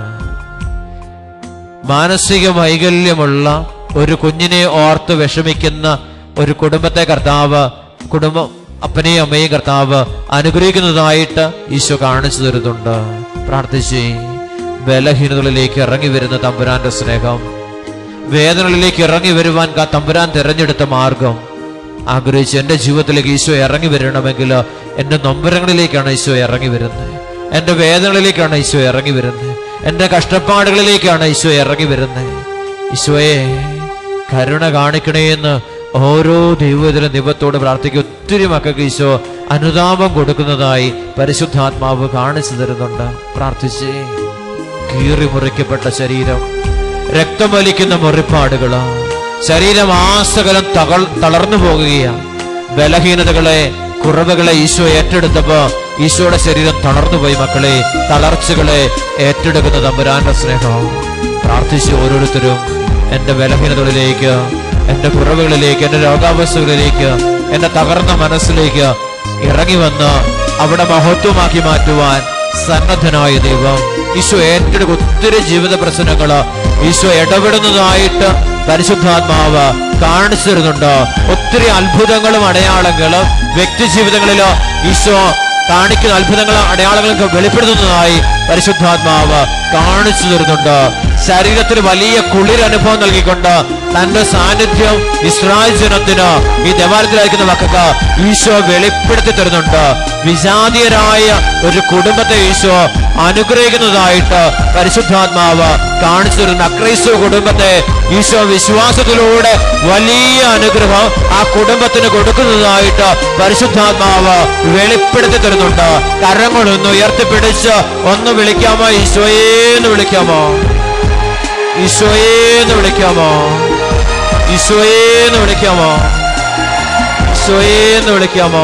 S2: മാനസിക വൈകല്യമുള്ള ഒരു കുഞ്ഞിനെ ഓർത്ത് വിഷമിക്കുന്ന ഒരു കുടുംബത്തെ കർത്താവ് കുടുംബം അപ്പനെയും അമ്മയും കർത്താവ് അനുഗ്രഹിക്കുന്നതായിട്ട് ഈശോ കാണിച്ചു തരുന്നുണ്ട് പ്രാർത്ഥിച്ച് ബലഹീനതകളിലേക്ക് ഇറങ്ങി വരുന്ന തമ്പുരാന്റെ സ്നേഹം വേദനകളിലേക്ക് ഇറങ്ങി വരുവാൻ കാ തമ്പുരാൻ തിരഞ്ഞെടുത്ത മാർഗം ആഗ്രഹിച്ച് എൻ്റെ ജീവിതത്തിലേക്ക് ഈശോ ഇറങ്ങി വരണമെങ്കിൽ എൻ്റെ നൊമ്പരങ്ങളിലേക്കാണ് ഈശോ ഇറങ്ങി വരുന്നത് എൻ്റെ വേദനകളിലേക്കാണ് ഈശോ ഇറങ്ങി വരുന്നത് എൻ്റെ കഷ്ടപ്പാടുകളിലേക്കാണ് ഈശോ ഇറങ്ങി വരുന്നത് ഈശോയെ കരുണ കാണിക്കണേ എന്ന് ഓരോ ദൈവത്തിലെ ദൈവത്തോട് പ്രാർത്ഥിക്കുക ഒത്തിരി മക്കൾക്ക് ഈശോ അനുതാപം കൊടുക്കുന്നതായി പരിശുദ്ധാത്മാവ് കാണിച്ചു തരുന്നുണ്ട് പ്രാർത്ഥിച്ചേ കീറി മുറിക്കപ്പെട്ട ശരീരം രക്തം വലിക്കുന്ന മുറിപ്പാടുകള് ശരീരം ആസകലം തകൾ തളർന്നു പോകുകയാണ് ബലഹീനതകളെ കുറവുകളെ ഈശോ ഏറ്റെടുത്തപ്പോ ഈശോയുടെ ശരീരം തളർന്നുപോയി മക്കളെ തളർച്ചകളെ ഏറ്റെടുക്കുന്ന തമ്പുരാന്റെ സ്നേഹം പ്രാർത്ഥിച്ച് ഓരോരുത്തരും എന്റെ ബലഹീനതകളിലേക്ക് എന്റെ കുറവുകളിലേക്ക് എന്റെ രോഗാവസ്ഥകളിലേക്ക് എന്റെ തകർന്ന മനസ്സിലേക്ക് ഇറങ്ങി വന്ന് അവിടെ മഹത്വമാക്കി മാറ്റുവാൻ സന്നദ്ധനായ ദൈവം ഈശോ ഏറ്റെടുക്കും ഒത്തിരി ജീവിത പ്രശ്നങ്ങള് ഈശോ ഇടപെടുന്നതായിട്ട് പരിശുദ്ധാത്മാവ് കാണിച്ചു തരുന്നുണ്ട് ഒത്തിരി അത്ഭുതങ്ങളും അടയാളങ്ങളും വ്യക്തി ജീവിതങ്ങളിലോ ഈശോ കാണിക്കുന്ന അത്ഭുതങ്ങളും അടയാളങ്ങളൊക്കെ വെളിപ്പെടുത്തുന്നതായി പരിശുദ്ധാത്മാവ് കാണിച്ചു തരുന്നുണ്ട് ശരീരത്തിന് വലിയ കുളിരനുഭവം നൽകിക്കൊണ്ട് തന്റെ സാന്നിധ്യം ഇസ്രായേൽ ജനത്തിന് ഈ ദേവാലയത്തിലായിരിക്കുന്ന മക്കൾക്ക് ഈശോ വെളിപ്പെടുത്തി തരുന്നുണ്ട് വിജാതീയരായ ഒരു കുടുംബത്തെ ഈശോ അനുഗ്രഹിക്കുന്നതായിട്ട് പരിശുദ്ധാത്മാവ് കാണിച്ചു തരുന്ന അക്രൈസ്തവ കുടുംബത്തെ ഈശോ വിശ്വാസത്തിലൂടെ വലിയ അനുഗ്രഹം ആ കുടുംബത്തിന് കൊടുക്കുന്നതായിട്ട് പരിശുദ്ധാത്മാവ് വെളിപ്പെടുത്തി തരുന്നുണ്ട് കരങ്ങളൊന്ന് ഉയർത്തിപ്പിടിച്ച് ഒന്ന് വിളിക്കാമോ ഈശോയേന്ന് വിളിക്കാമോ ഈശോയേന്ന് വിളിക്കാമോ ഈശോയേന്ന് വിളിക്കാമോ ഈശോയേന്ന് വിളിക്കാമോ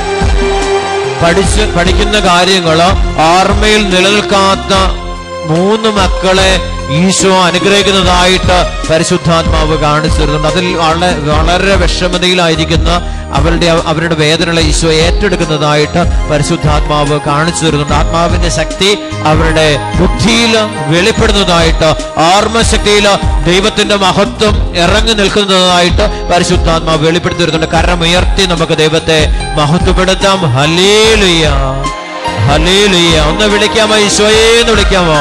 S2: പഠിച്ച് പഠിക്കുന്ന കാര്യങ്ങള് ഓർമ്മയിൽ നിലനിൽക്കാത്ത മൂന്ന് മക്കളെ ഈശോ അനുഗ്രഹിക്കുന്നതായിട്ട് പരിശുദ്ധാത്മാവ് കാണിച്ചു തരുന്നുണ്ട് അതിൽ വളരെ വളരെ വിഷമതയിലായിരിക്കുന്ന അവരുടെ അവരുടെ വേദനകളെ ഈശോ ഏറ്റെടുക്കുന്നതായിട്ട് പരിശുദ്ധാത്മാവ് കാണിച്ചു തരുന്നുണ്ട് ആത്മാവിന്റെ ശക്തി അവരുടെ ബുദ്ധിയിൽ വെളിപ്പെടുന്നതായിട്ട് ഓർമ്മശക്തിയിൽ ദൈവത്തിന്റെ മഹത്വം ഇറങ്ങി നിൽക്കുന്നതായിട്ട് പരിശുദ്ധാത്മാവ് വെളിപ്പെടുത്തി തരുന്നുണ്ട് കരമുയർത്തി നമുക്ക് ദൈവത്തെ മഹത്വപ്പെടുത്താം ഹലേലുയ്യ ഹലേലുയ്യ ഒന്ന് വിളിക്കാമോ ഈശോയെ എന്ന് വിളിക്കാമോ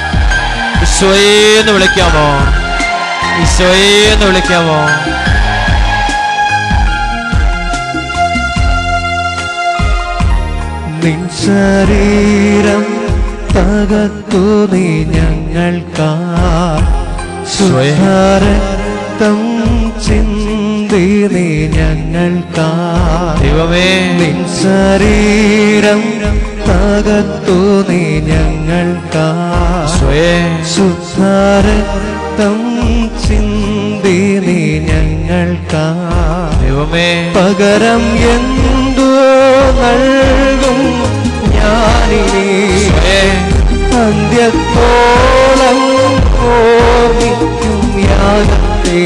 S2: ഈശോയെ എന്ന് വിളിക്കാമോ ഈശോയെ എന്ന് വിളിക്കാമോ
S1: നിൻ ശരീരം തകർത്തു നീ ഞങ്ങൾക്കാ ശുദ്ധരക്തം ചിന്തി നീ ഞങ്ങൾക്കാ
S2: ദൈവമേ
S1: നിൻ ശരീരം തകർത്തു നീ ഞങ്ങൾക്കാ
S2: സ്വയേ
S1: ശുദ്ധാരക്തം ചിന്തി നീ ഞങ്ങൾക്കാ
S2: ദൈവമേ
S1: പകരം എന്തു നൽകും ഞാനിനി
S2: സ്വയേ
S1: അന്ത്യത്തോളം ഓർമ്മിക്കും യാഗത്തെ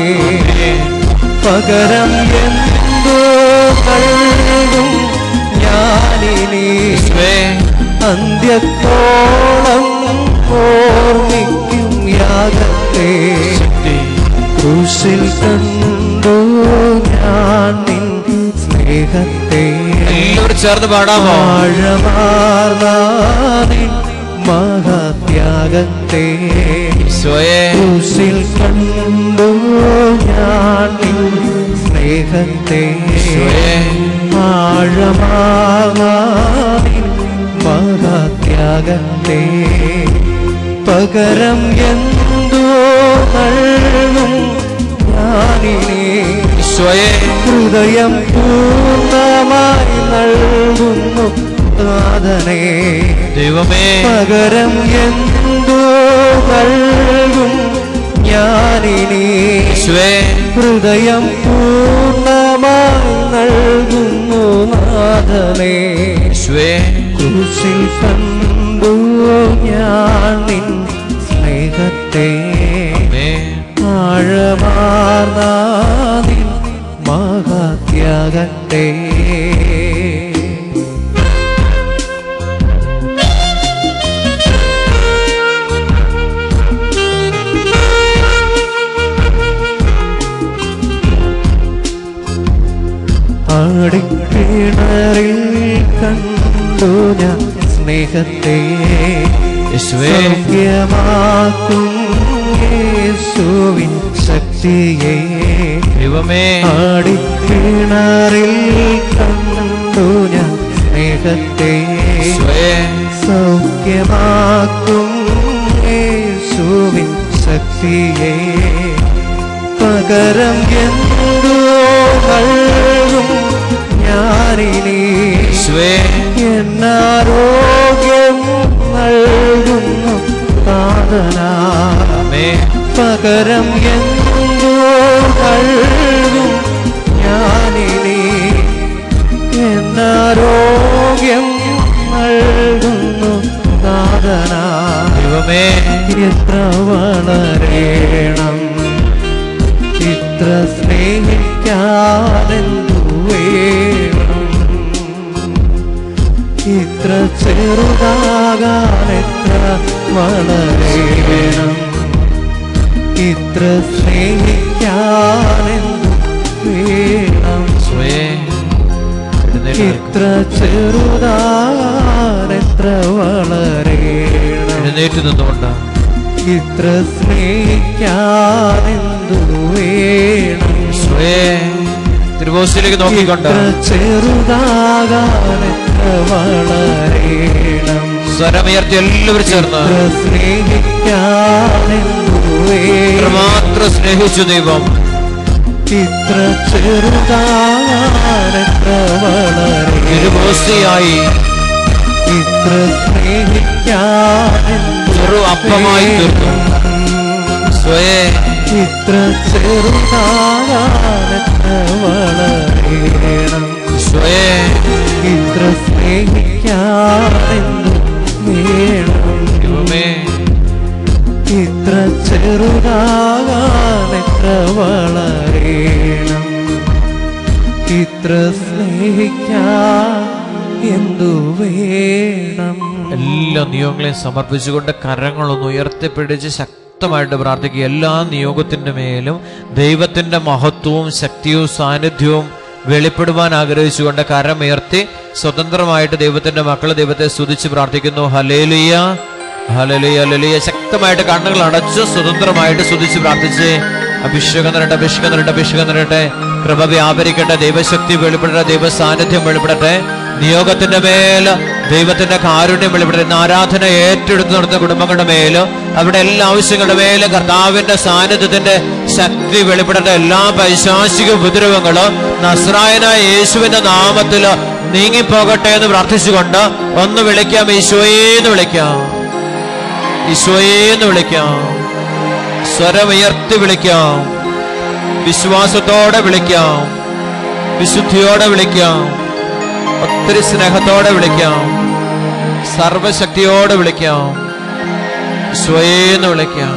S1: പകരം എന്തു നൽകും ഞാനിനി
S2: സ്വയേ
S1: അന്ത്യത്തോളം ഓർമ്മിക്കും യാഗത്തെ
S2: ശക്തി
S1: ക്രൂശിൽ കണ്ടു ഞാൻ നിൻ സ്നേഹത്തെ
S2: എല്ലാവരും ചേർന്ന് പാടാമോ
S1: ആഴമാർന്നാനിൻ മഹാത്യാഗത്തെ
S2: സ്വയേ
S1: ക്രൂശിൽ കണ്ടു ഞാൻ നിൻ സ്നേഹത്തെ
S2: സ്വയേ
S1: ആഴമാർന്നാനിൻ മഹാത്യാഗത്തെ പകരം എന്തോ നൽകും ഞാനിനെ
S2: സ്വയേ
S1: ഹൃദയം പൂർണ്ണമായി നൽകുന്നു നാഥനെ
S2: ദൈവമേ
S1: പകരം എന്തോ നൽകും ഞാനിനെ
S2: സ്വേ
S1: ഹൃദയം പൂർണ്ണമായി നൽകുന്നു നാഥനെ
S2: സ്വേ
S1: കുരിശിൽ കണ്ടു ഞാൻ നിൻ സ്നേഹത്തെ
S2: മേ
S1: ആഴമാർന്ന നിൻ മഹാത്യാഗത്തെ ആടിക്കിണറിൽ കണ്ടു ഞാൻ സ്നേഹത്തെ
S2: യേശുവേ
S1: സൗഖ്യമാക്കും യേശുവിൻ ശക്തിയെ
S2: ദൈവമേ
S1: ആടിക്കിണറിൽ കണ്ടു ഞാൻ സ്നേഹത്തെ
S2: സ്വേ
S1: സൗഖ്യമാക്കും യേശുവിൻ ശക്തിയെ പകരം എന്തോ നൽകും ഞാനിനി
S2: സ്വേ
S1: എന്നാരോഗ്യം നൽകുന്നു സാധനാ
S2: മേ
S1: പകരം എന്തോ നൽകും ഞാനിനി എന്നാരോഗ്യം നൽകുന്നു സാധനാ
S2: ദൈവമേ
S1: എത്ര വളരേണം ഇത്ര സ്നേഹിക്കാനെന്തു വേണം ഇത്ര ചെറുതാകാൻ എത്ര വളരേണം ഇത്ര സ്നേഹിക്കാനെന്തു വേണം
S2: സ്വേ എഴുന്നേറ്റ്
S1: ഇത്ര ചെറുതാകാൻ എത്ര വളരേണം
S2: എഴുന്നേറ്റ് നിന്നുകൊണ്ട്
S1: ഇത്ര സ്നേഹിക്കാനെന്തു വേണം
S2: സ്വേ തിരുവോസിലേക്ക് നോക്കിക്കൊണ്ട്
S1: ഇത്ര ചെറുതാകാൻ എത്ര വളരേണം
S2: സ്വരമുയർത്തി എല്ലാവരും ചേർന്ന്
S1: ഇത്ര സ്നേഹിക്കാനെന്തു വേണം
S2: ഇത്രമാത്രം സ്നേഹിച്ചു ദൈവം
S1: ഇത്ര ചെറുതാകാൻ എത്ര വളരേണം
S2: തിരുവോസിയായി
S1: ഇത്ര സ്നേഹിക്കാനെന്തു
S2: ചെറു അപ്പമായി തീർന്നു സ്വയേ
S1: ഇത്ര ചെറുതാകാനെത്ര വളരേണം
S2: സ്വയേ
S1: ഇത്ര സ്നേഹിക്കാനെന്തു വേണം
S2: ദൈവമേ
S1: ഇത്ര ചെറുതാകാനെത്ര വളരേണം ഇത്ര സ്നേഹിക്കാൻ എന്തു വേണം
S2: എല്ലാ നിയോഗങ്ങളെയും സമർപ്പിച്ചുകൊണ്ട് കരങ്ങളൊന്ന് ഉയർത്തിപ്പിടിച്ച് ശക്തമായിട്ട് പ്രാർത്ഥിക്കുക എല്ലാ നിയോഗത്തിന്റെ മേലും ദൈവത്തിന്റെ മഹത്വവും ശക്തിയും സാന്നിധ്യവും വെളിപ്പെടുവാൻ ആഗ്രഹിച്ചുകൊണ്ട് കരമുയർത്തി സ്വതന്ത്രമായിട്ട് ദൈവത്തിന്റെ മക്കൾ ദൈവത്തെ സ്തുതിച്ച് പ്രാർത്ഥിക്കുന്നു ഹലേലിയ ഹലലിയ ഹലലിയ ശക്തമായിട്ട് കണ്ണുകൾ അടച്ച് സ്വതന്ത്രമായിട്ട് സ്തുതിച്ച് പ്രാർത്ഥിച്ച് അഭിഷേകം നിരട്ടെ അഭിഷേകം നിരട്ടെ അഭിഷേകം നിരട്ടെ കൃപ വ്യാപരിക്കട്ടെ ദൈവശക്തി വെളിപ്പെടട്ടെ ദൈവ സാന്നിധ്യം വെളിപ്പെടട്ടെ നിയോഗത്തിന്റെ മേൽ ദൈവത്തിന്റെ കാരുണ്യം വെളിപ്പെടട്ടെ ഇന്ന് ആരാധന ഏറ്റെടുത്ത് നടത്തുന്ന കുടുംബങ്ങളുടെ മേല് അവിടെ എല്ലാ ആവശ്യങ്ങളുടെ മേലും കർത്താവിന്റെ സാന്നിധ്യത്തിന്റെ ശക്തി വെളിപ്പെടട്ടെ എല്ലാ പൈശാചിക ഉപദ്രവങ്ങളും നസ്രായനായ യേശുവിന്റെ നാമത്തില് നീങ്ങിപ്പോകട്ടെ എന്ന് പ്രാർത്ഥിച്ചുകൊണ്ട് ഒന്ന് വിളിക്കാം ഈശോയേന്ന് വിളിക്കാം ഈശോയേന്ന് വിളിക്കാം സ്വരമുയർത്തി വിളിക്കാം വിശ്വാസത്തോടെ വിളിക്കാം വിശുദ്ധിയോടെ വിളിക്കാം ഒത്തിരി സ്നേഹത്തോടെ വിളിക്കാം സർവശക്തിയോടെ വിളിക്കാം ഈശോയേന്ന് വിളിക്കാം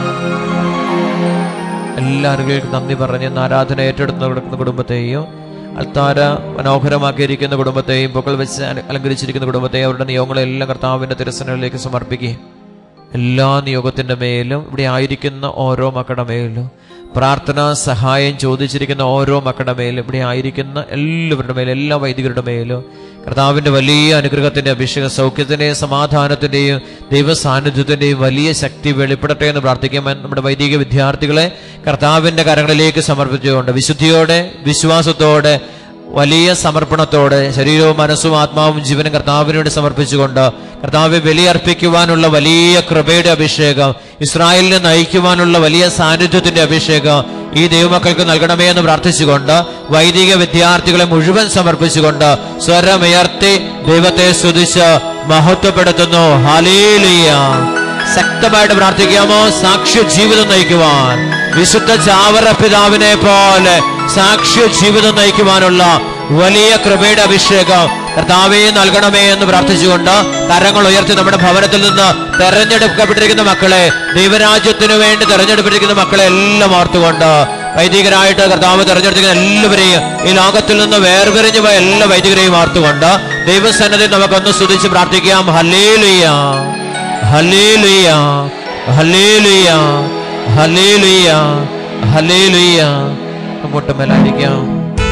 S2: എല്ലാവരും നന്ദി പറഞ്ഞ് ഇന്ന് ആരാധന ഏറ്റെടുത്ത് കിടക്കുന്ന കുടുംബത്തെയും അൽത്താര മനോഹരമാക്കിയിരിക്കുന്ന കുടുംബത്തെയും പുകൾ വെച്ച് അല- അലങ്കരിച്ചിരിക്കുന്ന കുടുംബത്തെയും അവരുടെ നിയോഗങ്ങളെല്ലാം കർത്താവിന്റെ തിരസനകളിലേക്ക് സമർപ്പിക്കുക എല്ലാ നിയോഗത്തിന്റെ മേലും ഇവിടെ ആയിരിക്കുന്ന ഓരോ മക്കളുടെ മേലും പ്രാർത്ഥനാ സഹായം ചോദിച്ചിരിക്കുന്ന ഓരോ മക്കളുടെ മേലും ഇവിടെ ആയിരിക്കുന്ന എല്ലാവരുടെ മേലും എല്ലാ വൈദികരുടെ മേലും കർത്താവിന്റെ വലിയ അനുഗ്രഹത്തിന്റെ അഭിഷേക സൗഖ്യത്തിന്റെയും സമാധാനത്തിന്റെയും ദൈവ സാന്നിധ്യത്തിന്റെയും വലിയ ശക്തി വെളിപ്പെടട്ടെ എന്ന് പ്രാർത്ഥിക്കാൻ നമ്മുടെ വൈദിക വിദ്യാർത്ഥികളെ കർത്താവിന്റെ കരങ്ങളിലേക്ക് സമർപ്പിച്ചുകൊണ്ട് വിശുദ്ധിയോടെ വിശ്വാസത്തോടെ വലിയ സമർപ്പണത്തോടെ ശരീരവും മനസ്സും ആത്മാവും ജീവനും കർത്താവിന് വേണ്ടി സമർപ്പിച്ചുകൊണ്ട് കർത്താവെ ബലിയർപ്പിക്കുവാനുള്ള വലിയ കൃപയുടെ അഭിഷേകം ഇസ്രായേലിനെ നയിക്കുവാനുള്ള വലിയ സാന്നിധ്യത്തിന്റെ അഭിഷേകം ഈ ദൈവമക്കൾക്ക് നൽകണമേ എന്ന് പ്രാർത്ഥിച്ചുകൊണ്ട് വൈദിക വിദ്യാർത്ഥികളെ മുഴുവൻ സമർപ്പിച്ചുകൊണ്ട് സ്വരമുയർത്തി ദൈവത്തെ സ്തുതിച്ച് മഹത്വപ്പെടുത്തുന്നു ഹലേലിയ ശക്തമായിട്ട് പ്രാർത്ഥിക്കാമോ സാക്ഷ്യ ജീവിതം നയിക്കുവാൻ വിശുദ്ധ ചാവറ പിതാവിനെ പോലെ സാക്ഷ്യ ജീവിതം നയിക്കുവാനുള്ള വലിയ കൃപയുടെ അഭിഷേകം കർത്താവെ നൽകണമേ എന്ന് പ്രാർത്ഥിച്ചുകൊണ്ട് കരങ്ങൾ ഉയർത്തി നമ്മുടെ ഭവനത്തിൽ നിന്ന് തെരഞ്ഞെടുക്കപ്പെട്ടിരിക്കുന്ന മക്കളെ ദൈവരാജ്യത്തിനു വേണ്ടി തെരഞ്ഞെടുപ്പെട്ടിരിക്കുന്ന മക്കളെ എല്ലാം ഓർത്തുകൊണ്ട് വൈദികരായിട്ട് കർത്താവ് തെരഞ്ഞെടുത്തിരിക്കുന്ന എല്ലാവരെയും ഈ ലോകത്തിൽ നിന്ന് വേർപിരിഞ്ഞു പോയ എല്ലാ വൈദികരെയും ഓർത്തുകൊണ്ട് ദൈവസന്നദ്ധി നമുക്കൊന്ന് സ്തുതിച്ച് പ്രാർത്ഥിക്കാം hallelujah hallelujah hallelujah hallelujah hallelujah അങ്ങോട്ട് മേലായിരിക്കാം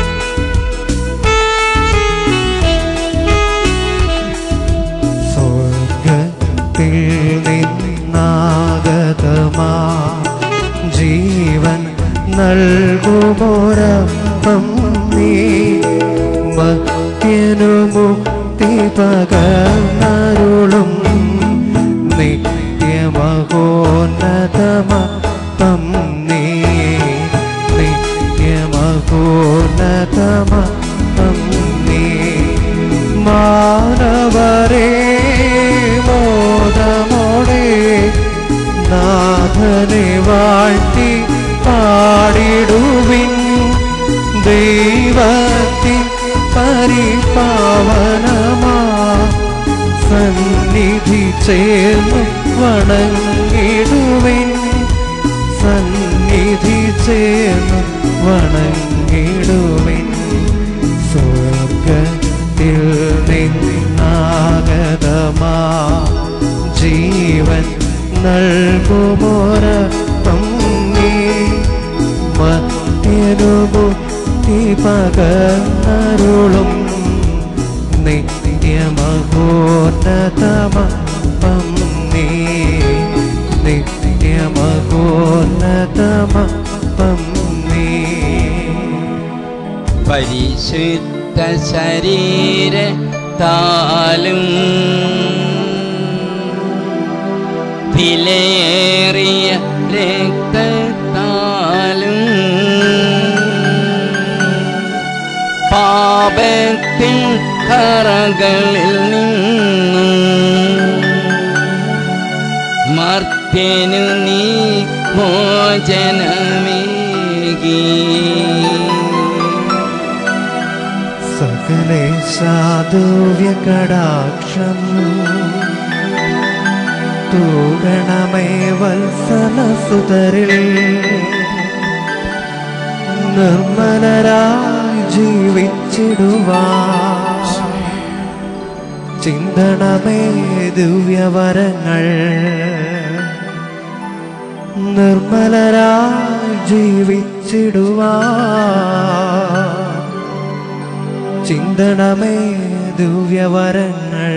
S1: സ്വർഗത്തിൽ നിന്നാഗതമാ ജീവൻ നൽകുമോരപ്പം നീ മത്യനു മുക്തി പകർന്നരുളും നിത്യമഹോന്നതമപ്പം നീ നിത്യമഹോന്നതമപ്പം നീ മാനവരേ മോദമോടെ നാഥനെ വാഴ്ത്തി പാടിടുവിൻ ദൈവത്തിൻ പരിപാവനമാ സന്നിധി ചേർന്ന് വണങ്ങിടുവിൻ സന്നിധി ചേർന്ന് വണങ്ങിടുവിൻ സ്വർഗത്തിൽ നിന്നാഗതമാ ജീവൻ നൽകുമോരപ്പം നീ മത്യനുമുക്തി പകർന്നരുളും നിത്യമഹോന്നതമപ്പം നീ നിത്യമഹോന്നതമപ്പം നീ
S3: പരിശുദ്ധ ശരീര താലും വിലയേറിയ രക്തത്താലും പാപത്തിൻ കറകളിൽ നിന്നും മർത്യനു നീ മോചനമേകി
S1: സകലേ സാധുവ്യ കടാക്ഷം തൂകണമേ വത്സലസുതരിൽ നിർമ്മലരായി ജീവിച്ചിടുവാ ചിന്തണമേ ദിവ്യവരങ്ങൾ നിർമ്മലരായി ജീവിച്ചിടുവാ ചിന്തണമേ ദിവ്യവരങ്ങൾ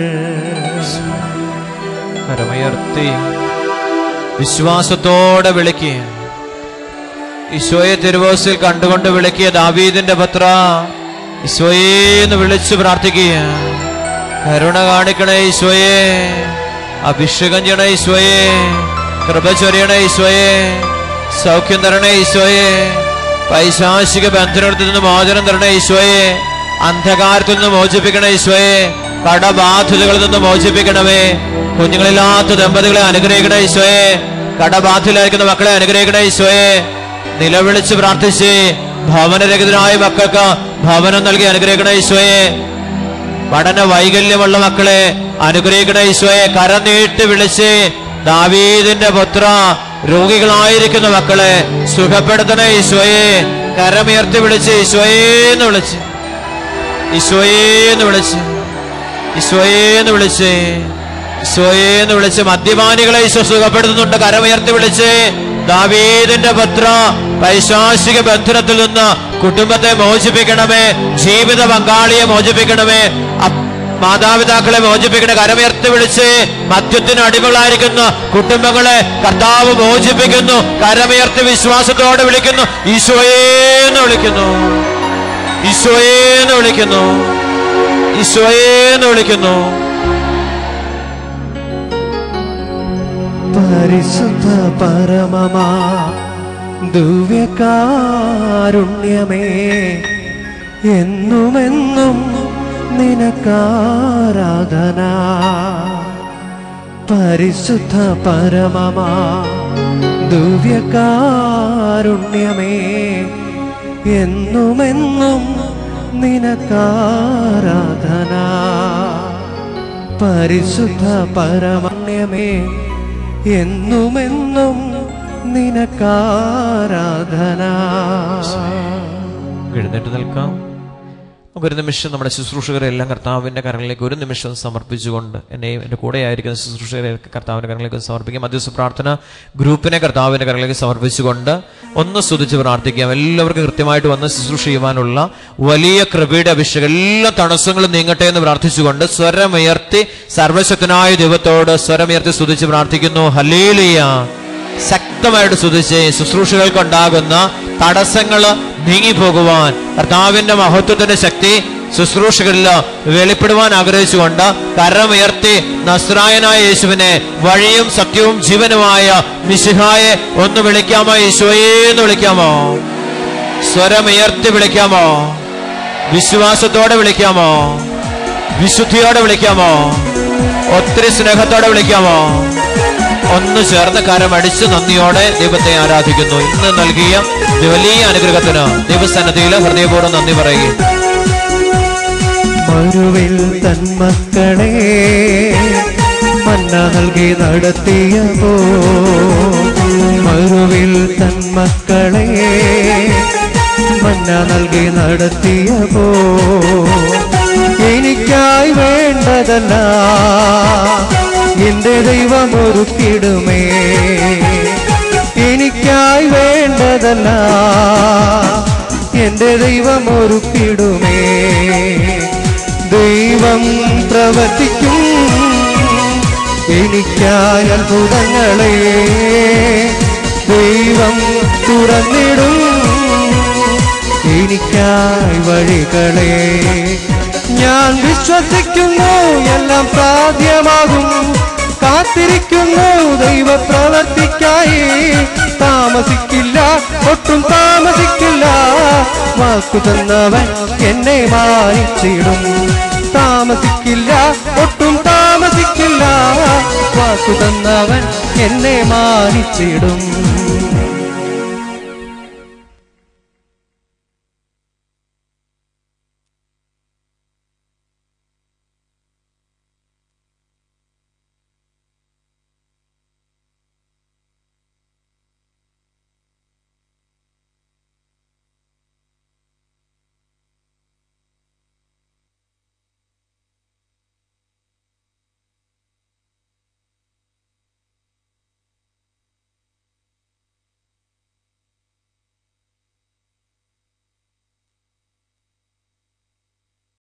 S2: കരമുയർത്തി വിശ്വാസത്തോടെ വിളിക്കുക ഈശോയെ തിരുവോസിൽ കണ്ടുകൊണ്ട് വിളിക്കുക ദാവീദിന്റെ പത്ര ഈശോയേന്ന് വിളിച്ചു പ്രാർത്ഥിക്കുക കരുണ കാണിക്കണേ ഈശോയെ അഭിഷേകം ചെയ്യണേ ഈശോയെ കൃപ ചൊരിയണേ ഈശോയെ സൗഖ്യം തരണേ ഈശോയെ പൈശാചിക ബന്ധനത്തിൽ നിന്ന് മോചനം തരണേ ഈശോയെ അന്ധകാരത്തിൽ നിന്ന് മോചിപ്പിക്കണേ ഈശോയെ കടബാധ്യതകളിൽ നിന്ന് മോചിപ്പിക്കണമേ കുഞ്ഞുങ്ങളില്ലാത്ത ദമ്പതികളെ അനുഗ്രഹിക്കണേ ഈശോയെ കടബാധ്യതയിലായിരിക്കുന്ന മക്കളെ അനുഗ്രഹിക്കണേ ഈശോയെ നിലവിളിച്ച് പ്രാർത്ഥിച്ച് ഭവനരഹിതരായ മക്കൾക്ക് ഭവനം നൽകി അനുഗ്രഹിക്കണേ ഈശോയെ പഠന വൈകല്യമുള്ള മക്കളെ അനുഗ്രഹിക്കണ ഈശോയെ കരനീട്ടി വിളിച്ച് ദാവീദിന്റെ പുത്ര രോഗികളായിരിക്കുന്ന മക്കളെ സുഖപ്പെടുത്തണ ഈശോയെ കരമുയർത്തി വിളിച്ച് ഈശോയേന്ന് വിളിച്ച് ഈശോയേന്ന് വിളിച്ച് ഈശോയേന്ന് വിളിച്ച് ഈശോയേന്ന് വിളിച്ച് മദ്യപാനികളെ ഈശോ സുഖപ്പെടുത്തുന്നുണ്ട് കരമുയർത്തി വിളിച്ച് ദാവീദിന്റെ പുത്ര പൈശാചിക ബന്ധനത്തിൽ നിന്ന് കുടുംബത്തെ മോചിപ്പിക്കണമേ ജീവിത പങ്കാളിയെ മോചിപ്പിക്കണമേ അപ്- മാതാപിതാക്കളെ മോചിപ്പിക്കണ കരമുയർത്തി വിളിച്ച് മദ്യത്തിന് അടിമകളായിരിക്കുന്ന കുടുംബങ്ങളെ കർത്താവ് മോചിപ്പിക്കുന്നു കരമുയർത്തി വിശ്വാസത്തോടെ വിളിക്കുന്നു ഈശോയേന്ന് വിളിക്കുന്നു ഈശോയേന്ന് വിളിക്കുന്നു ഈശോയേന്ന് വിളിക്കുന്നു
S1: പരിശുദ്ധ പരമമാ ദിവ്യകാരുണ്യമേ എന്നുമെന്നും നിനക്കാരാധന പരിശുദ്ധ പരമമാ ദിവ്യകാരുണ്യമേ എന്നുമെന്നും നിനക്കാരാധന പരിശുദ്ധ പരമണ്യമേ എന്നുമെന്നും നിനക്കാരാധന
S2: എഴുന്നേറ്റ് നിൽക്കാം നമുക്കൊരു നിമിഷം നമ്മുടെ ശുശ്രൂഷകരെ എല്ലാം കർത്താവിൻ്റെ കരങ്ങളിലേക്ക് ഒരു നിമിഷം സമർപ്പിച്ചുകൊണ്ട് എന്നെയും എൻ്റെ കൂടെ ആയിരിക്കുന്ന ശുശ്രൂഷകരെ കർത്താവിൻ്റെ കരങ്ങളിലേക്ക് സമർപ്പിക്കാം മധ്യസ്ഥ പ്രാർത്ഥന ഗ്രൂപ്പിനെ കർത്താവിൻ്റെ കരങ്ങളിലേക്ക് സമർപ്പിച്ചുകൊണ്ട് ഒന്ന് സ്തുതിച്ച് പ്രാർത്ഥിക്കാം എല്ലാവർക്കും കൃത്യമായിട്ട് വന്ന് ശുശ്രൂഷ ചെയ്യുവാനുള്ള വലിയ കൃപയുടെ അഭിഷേകം എല്ലാ തടസ്സങ്ങളും നീങ്ങട്ടെ എന്ന് പ്രാർത്ഥിച്ചുകൊണ്ട് സ്വരമുയർത്തി സർവശക്തനായ ദൈവത്തോട് സ്വരമുയർത്തി സ്തുതിച്ച് പ്രാർത്ഥിക്കുന്നു ഹലേലിയ ശക്തമായിട്ട് സ്തുതിച്ച് ശുശ്രൂഷകൾക്കുണ്ടാകുന്ന തടസ്സങ്ങൾ നീങ്ങിപ്പോകുവാൻ കർത്താവിന്റെ മഹത്വത്തിന്റെ ശക്തി ശുശ്രൂഷകളിൽ വെളിപ്പെടുവാൻ ആഗ്രഹിച്ചുകൊണ്ട് കരമുയർത്തി നസ്രായനായ യേശുവിനെ വഴിയും സത്യവും ജീവനുമായ മിശിഹായെ ഒന്ന് വിളിക്കാമോ യേശുവേ എന്ന് വിളിക്കാമോ സ്വരമുയർത്തി വിളിക്കാമോ വിശ്വാസത്തോടെ വിളിക്കാമോ വിശുദ്ധിയോടെ വിളിക്കാമോ ഒത്തിരി സ്നേഹത്തോടെ വിളിക്കാമോ ഒന്ന് ചേർന്ന് കരമടിച്ച് നന്ദിയോടെ ദൈവത്തെ ആരാധിക്കുന്നു ഇന്ന് നൽകിയ ഈ വലിയ അനുഗ്രഹത്തിന് ദൈവസന്നദ്ധിയിൽ ഹൃദയപൂർവ്വം നന്ദി പറയുകയും
S1: മരുവിൽ തന്മക്കളെ മന്ന നൽകി നടത്തിയ പോ മരുവിൽ തന്മക്കളെ മന്ന നൽകി നടത്തിയ പോ എനിക്കായി വേണ്ടതല്ല എന്റെ ദൈവം ഒരുക്കിടുമേ എനിക്കായി വേണ്ടതല്ല എന്റെ ദൈവം ഒരുക്കിടുമേ ദൈവം പ്രവർത്തിക്കും എനിക്കായി അത്ഭുതങ്ങളെ ദൈവം തുറന്നിടും എനിക്കായി വഴികളെ ഞാൻ വിശ്വസിക്കുന്നു എല്ലാം സാധ്യമാകും കാത്തിരിക്കുന്നു ദൈവ പ്രവർത്തിക്കായി താമസിക്കില്ല ഒട്ടും താമസിക്കില്ല വാക്കു തന്നവൻ എന്നെ മാനിച്ചിടും താമസിക്കില്ല ഒട്ടും താമസിക്കില്ല വാക്കു തന്നവൻ എന്നെ മാനിച്ചിടും